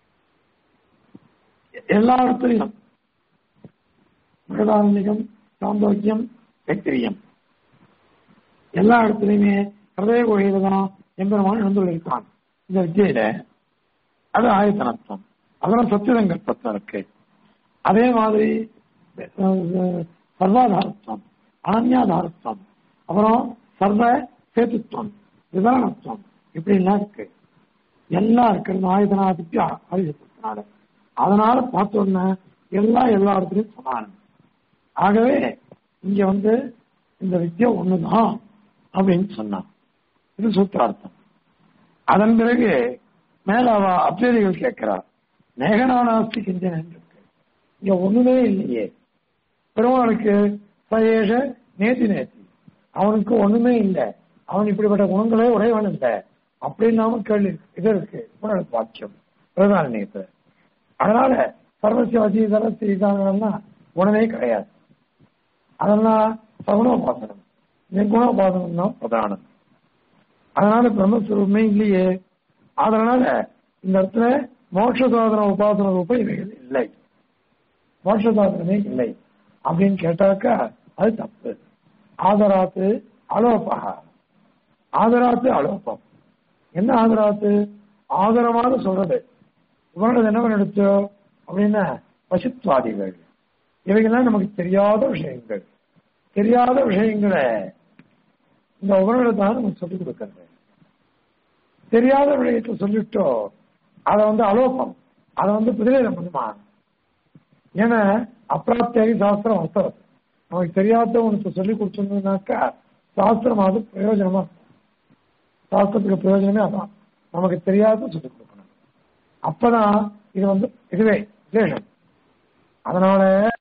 எல்லா இடத்துலையும் பிரதாரண்யம் சாந்தோக்கியம் தைத்திரியம் எல்லா இடத்துலையுமே ஹிருதய கோயில தான் எம்பெருமான் எழுந்துள்ளிருக்கான் இந்த வித்தியில அது ஆயத்தனத்துவம் அதெல்லாம் சத்தியசங்கல்பத்தில் இருக்கு அதே மாதிரி அஹ், சர்வாதாரத்துவம் அனன்யாதாரத்துவம் அப்புறம் சர்வ சேத்துத்துவம் விதானத்துவம் இப்படி எல்லாம் இருக்கு எல்லாம் இருக்கிறது ஆயுதனாதித்ய ஆயுதத்தினால அதனால பார்த்தோன்னா எல்லாம் எல்லா இடத்துலையும் சமானம் ஆகவே இங்க வந்து இந்த வித்யா ஒண்ணுதான் அப்படின்னு சொன்னான் இது சூத்திரார்த்தம் அதன் பிறகு மேல அவ அப்சேதிகள் கேட்கிறார் நேகனானாஸ்தி கிஞ்சன் இருக்கு இங்க ஒண்ணுமே இல்லையே பெருமாளுக்கு சயேஷ நேத்தி நேத்தி அவனுக்கு ஒண்ணுமே இல்லை அவன் இப்படிப்பட்ட குணங்களே உடையவன் இல்லை அப்படின்னு நாம கேள்வி இது இருக்கு புனல் வாக்கியம் பிரதான நேத்து அதனால சர்வசிய வசீதர செய்தாங்கன்னா குணமே கிடையாது அதெல்லாம் சகுணோபாசனம் நிர்குணோபாசனம் தான் பிரதானம் அதனால பிரம்மஸ்வரூபமே இல்லையே அதனால இந்த இடத்துல மோட்ச சாதன உபாசன ரூபம் இவைகள் இல்லை மோட்ச சாதனமே இல்லை அப்படின்னு கேட்டாக்கா அது தப்பு ஆதராத்து அலோபா ஆதராத்து அலோபம் என்ன ஆதராத்து ஆதரமாக சொல்றது இவனோட என்ன பண்ணிடுச்சோ அப்படின்னா பசுத்வாதிகள் இவைகள்லாம் நமக்கு தெரியாத விஷயங்கள் தெரியாத விஷயங்களை இந்த உபநிடத்தான் நமக்கு சொல்லிக் கொடுக்கறது தெரியாத விஷயத்தை சொல்லிட்டோ அதை வந்து அலோபம் அதை வந்து பிரதிவேதம் பண்ணுமா ஏன்னா அப்பிராப்தியாகி சாஸ்திரம் அர்த்தம் நமக்கு தெரியாத உனக்கு சொல்லி கொடுத்துருந்தோம்னாக்கா சாஸ்திரம் அது பிரயோஜனமா இருக்கும். சாஸ்திரத்துக்கு பிரயோஜனமே அதான் நமக்கு தெரியாத சொல்லிக் கொடுக்கணும் அப்பதான் இது வந்து இதுவே விசேஷம் அதனால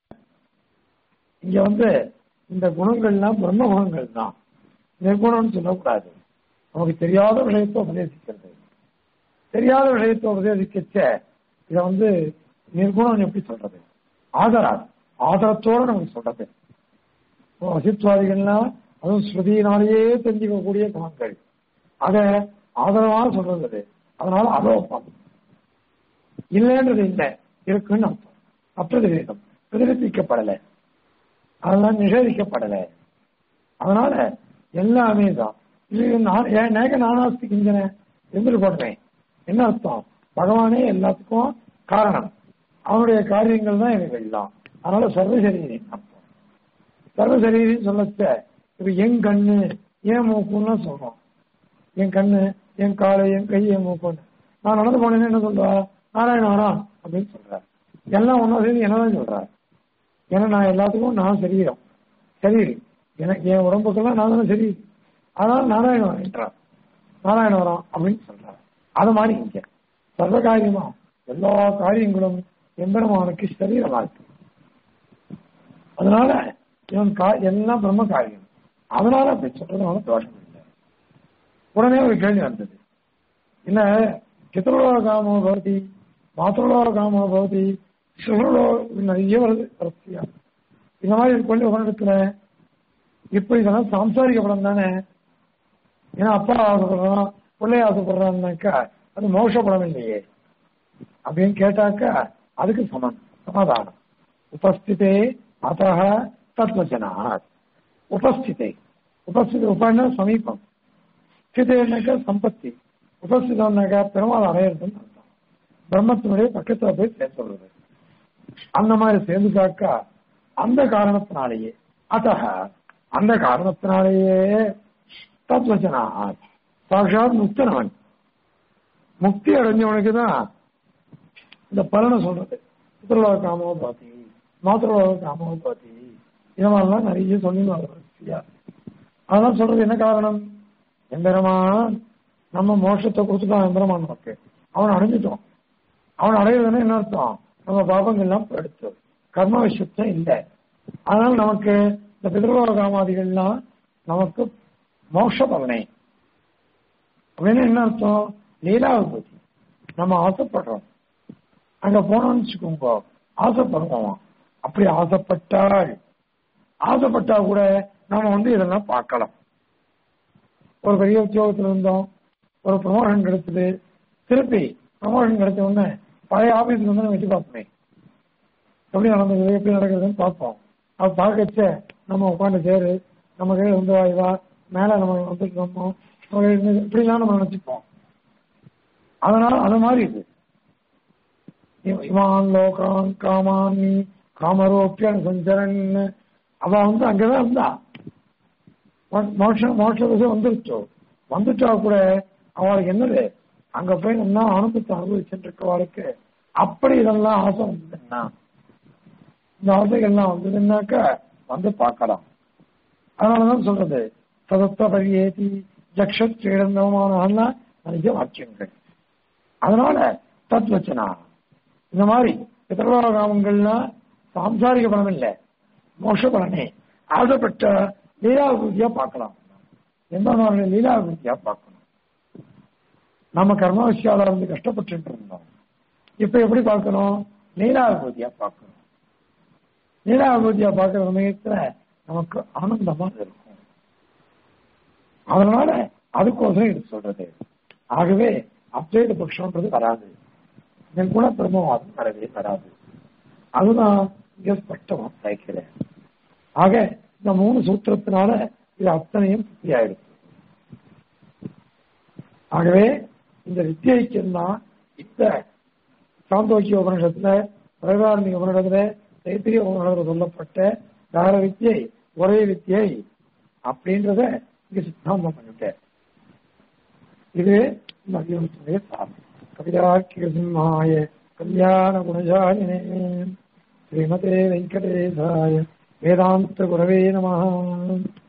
இங்க வந்து இந்த குணங்கள்லாம் பிரம்ம குணங்கள் தான் நிர்குணம்னு சொல்லக்கூடாது நமக்கு தெரியாத விஷயத்தை உபதேசிக்கிறது தெரியாத விஷயத்தை உபதேசிக்கச்ச இதை வந்து நிர்குணம் எப்படி சொல்றது ஆதராது ஆதரத்தோட நமக்கு சொல்றது இப்போ வசித்வாதிகள்லாம் அதுவும் ஸ்ருதியினாலேயே தெரிஞ்சுக்கக்கூடிய குணங்கள் அத ஆதரவாக சொல்றது அது. அதனால அலோபம் இல்லைன்றது இல்லை இருக்குன்னு அர்த்தம் மற்றது வேதம் பிரதிபலிக்கப்படலை அதெல்லாம் நிஷேதிக்கப்படலை அதனால எல்லாமே தான் இது நான் ஏன் நேக நானாஸ்தி கிஞ்சன எந்திர போடுறேன் என்ன அர்த்தம் பகவானே எல்லாத்துக்கும் காரணம் அவனுடைய காரியங்கள் தான் எனக்கு எல்லாம் அதனால சர்வசரீரி அர்த்தம் சர்வசரீரின்னு சொல்லச்ச இப்ப என் கண்ணு ஏன் மூக்குன்னு சொல்றோம் என் கண்ணு என் காலை என் கை என் மூக்குன்னு நான் நடந்து போனேன்னு என்ன சொல்றா நாராயணாரா அப்படின்னு சொல்ற எல்லாம் ஒன்றும் சேர்ந்து என்னதான் சொல்ற ஏன்னா நான் எல்லாத்துக்கும் நான் சரீரம் சரீரி எனக்கு என் உடம்புக்கெல்லாம் நான் தானே சரி அதனால நாராயண வரேன்றார் நாராயண வரம் அப்படின்னு சொல்றார் அது மாதிரி இங்க சர்வ காரியமா எல்லா காரியங்களும் எம்பெருமானுக்கு சரீரமா இருக்கு அதனால இவன் கா- எல்லாம் பிரம்ம காரியம் அதனால அப்படி சொல்றதுனால தோஷம் இல்லை உடனே ஒரு கேள்வி வந்தது இல்ல பித்ருலோக காமோ பவதி மாத்திருலோக காமோ பவதி சுகலோ நிறைய வருது வரிசையா இந்த மாதிரி கொண்டு உலகத்துல இப்ப இதெல்லாம் சாம்சாரிக படம் தானே ஏன்னா அப்பா ஆசைப்படுறான் பிள்ளை ஆசைப்படுறான்னாக்கா அது மோஷ படம் இல்லையே அப்படின்னு கேட்டாக்கா அதுக்கு சமம் சமாதானம் உபஸ்திதே அத்தக தத்வச்சனா உபஸ்திதே உபஸ்திதி உபன்னா சமீபம் ஸ்திதேனாக்கா சம்பத்தி உபஸ்திதம்னாக்கா பெருமாள் அடையிறதுன்னு அர்த்தம் பிரம்மத்தினுடைய பக்கத்துல போய் சேர்த்துள்ளது அந்த மாதிரி சேர்ந்துட்டாக்கா அந்த காரணத்தினாலேயே அத்தக அந்த காரணத்தினாலேயே தத்வச்சனா சாட்சாத் முக்தனவன் முக்தி அடைஞ்சவனுக்கு தான் இந்த பலனை சொல்றது பித்ருலோக காமோ பாத்தி மாத்திருலோக காமோ பாத்தி இந்த மாதிரிலாம் நிறைய சொல்லி வரிசையா அதெல்லாம் சொல்றது என்ன காரணம் எம்பெருமான் நம்ம மோட்சத்தை கொடுத்துட்டான் எம்பெருமான் நமக்கு அவன் அடைஞ்சிட்டோம் அவன் அடையிறதுன்னா என்ன அர்த்தம் நம்ம பாபங்கள்லாம் எடுத்து கர்ம விஷயத்தம் இல்லை அதனால நமக்கு இந்த பிதர்லோக காமாதிகள்லாம் நமக்கு மோட்ச பலனை அப்படின்னு என்ன அர்த்தம் லீலாவிபூதி நம்ம ஆசைப்படுறோம் அங்க போனோம்னு வச்சுக்கோங்க ஆசைப்படுவோம் அப்படி ஆசைப்பட்டால் ஆசைப்பட்டா கூட நாம வந்து இதெல்லாம் பார்க்கலாம் ஒரு பெரிய உத்தியோகத்துல இருந்தோம் ஒரு ப்ரமோஷன் கிடைச்சது திருப்பி ப்ரமோஷன் கிடைச்ச உடனே பழைய ஆபீஸ்ல வந்து நம்ம வச்சு பார்ப்போமே எப்படி நடந்தது எப்படி நடக்குதுன்னு பார்ப்போம் அது பார்க்கச்ச நம்ம உட்காந்து சேரு நம்ம கையில் வந்து வாய்வா மேல நம்ம வந்துட்டு இருந்தோம் நம்ம கையில இருந்து இப்படிலாம் நம்ம நினைச்சுப்போம் அதனால அது மாதிரி இது இவ- இவான் லோகான் காமான் காமரோப்பியன் சஞ்சரன் அவ வந்து அங்கதான் இருந்தா மோ- மோட்சம் மோட்ச திசை வந்துருச்சோ வந்துட்டா கூட அவளுக்கு என்னது அங்க போய் நல்லா அனுபவத்தை அனுபவிச்சுட்டு இருக்கவாளுக்கு அப்படி இதெல்லாம் ஆசை வந்ததுன்னா இந்த ஆசைகள்லாம் வந்ததுன்னாக்க வந்து பார்க்கலாம் அதனாலதான் சொல்றது சதத்த பரியேதி ஜக்ஷத் ஸ்ரீரந்தமான நிஜ வாக்கியங்கள் அதனால தத்வச்சனா இந்த மாதிரி பிதர்வாகாமங்கள்லாம் சாம்சாரிக பலம் இல்லை மோட்ச பலனே ஆசைப்பட்ட லீலாவிருத்தியா பார்க்கலாம் எந்த மாதிரி லீலாவிருத்தியா பார்க்கணும் நம்ம கர்மவசியால இருந்து கஷ்டப்பட்டு இருந்தோம் இப்ப எப்படி பார்க்கணும் லீலாவிருத்தியா பார்க்கணும் லீலாவிருத்தியா பார்க்கிற சமயத்துல நமக்கு ஆனந்தமா இருக்கும் அதனால அதுக்கோசரம் இது சொல்றது ஆகவே அத்வைத பட்சம்ன்றது வராது குண பிரம்மவாதம் வரவே வராது அதுதான் இங்க ஸ்பஷ்டமா சேர்க்கிறேன் ஆக இந்த மூணு சூத்திரத்தினால இது அத்தனையும் புத்தியாயிடுச்சு ஆகவே இந்த வித்தியைக்குன்னா இந்த சாந்தோக்கிய உபனிஷத்துல பிரகாரணி உபனிடத்துல தைத்திரிய உபனிடத்துல சொல்லப்பட்ட வேற வித்தியை ஒரே வித்தியை அப்படின்றத இங்க சித்தாந்தம் பண்ணிட்டேன் இது மதியனுடைய சாதம் கவிதாக்கிய சிம்மாய கல்யாண குணஜாலினே ஸ்ரீமதே வெங்கடேசாய வேதாந்த குரவே நம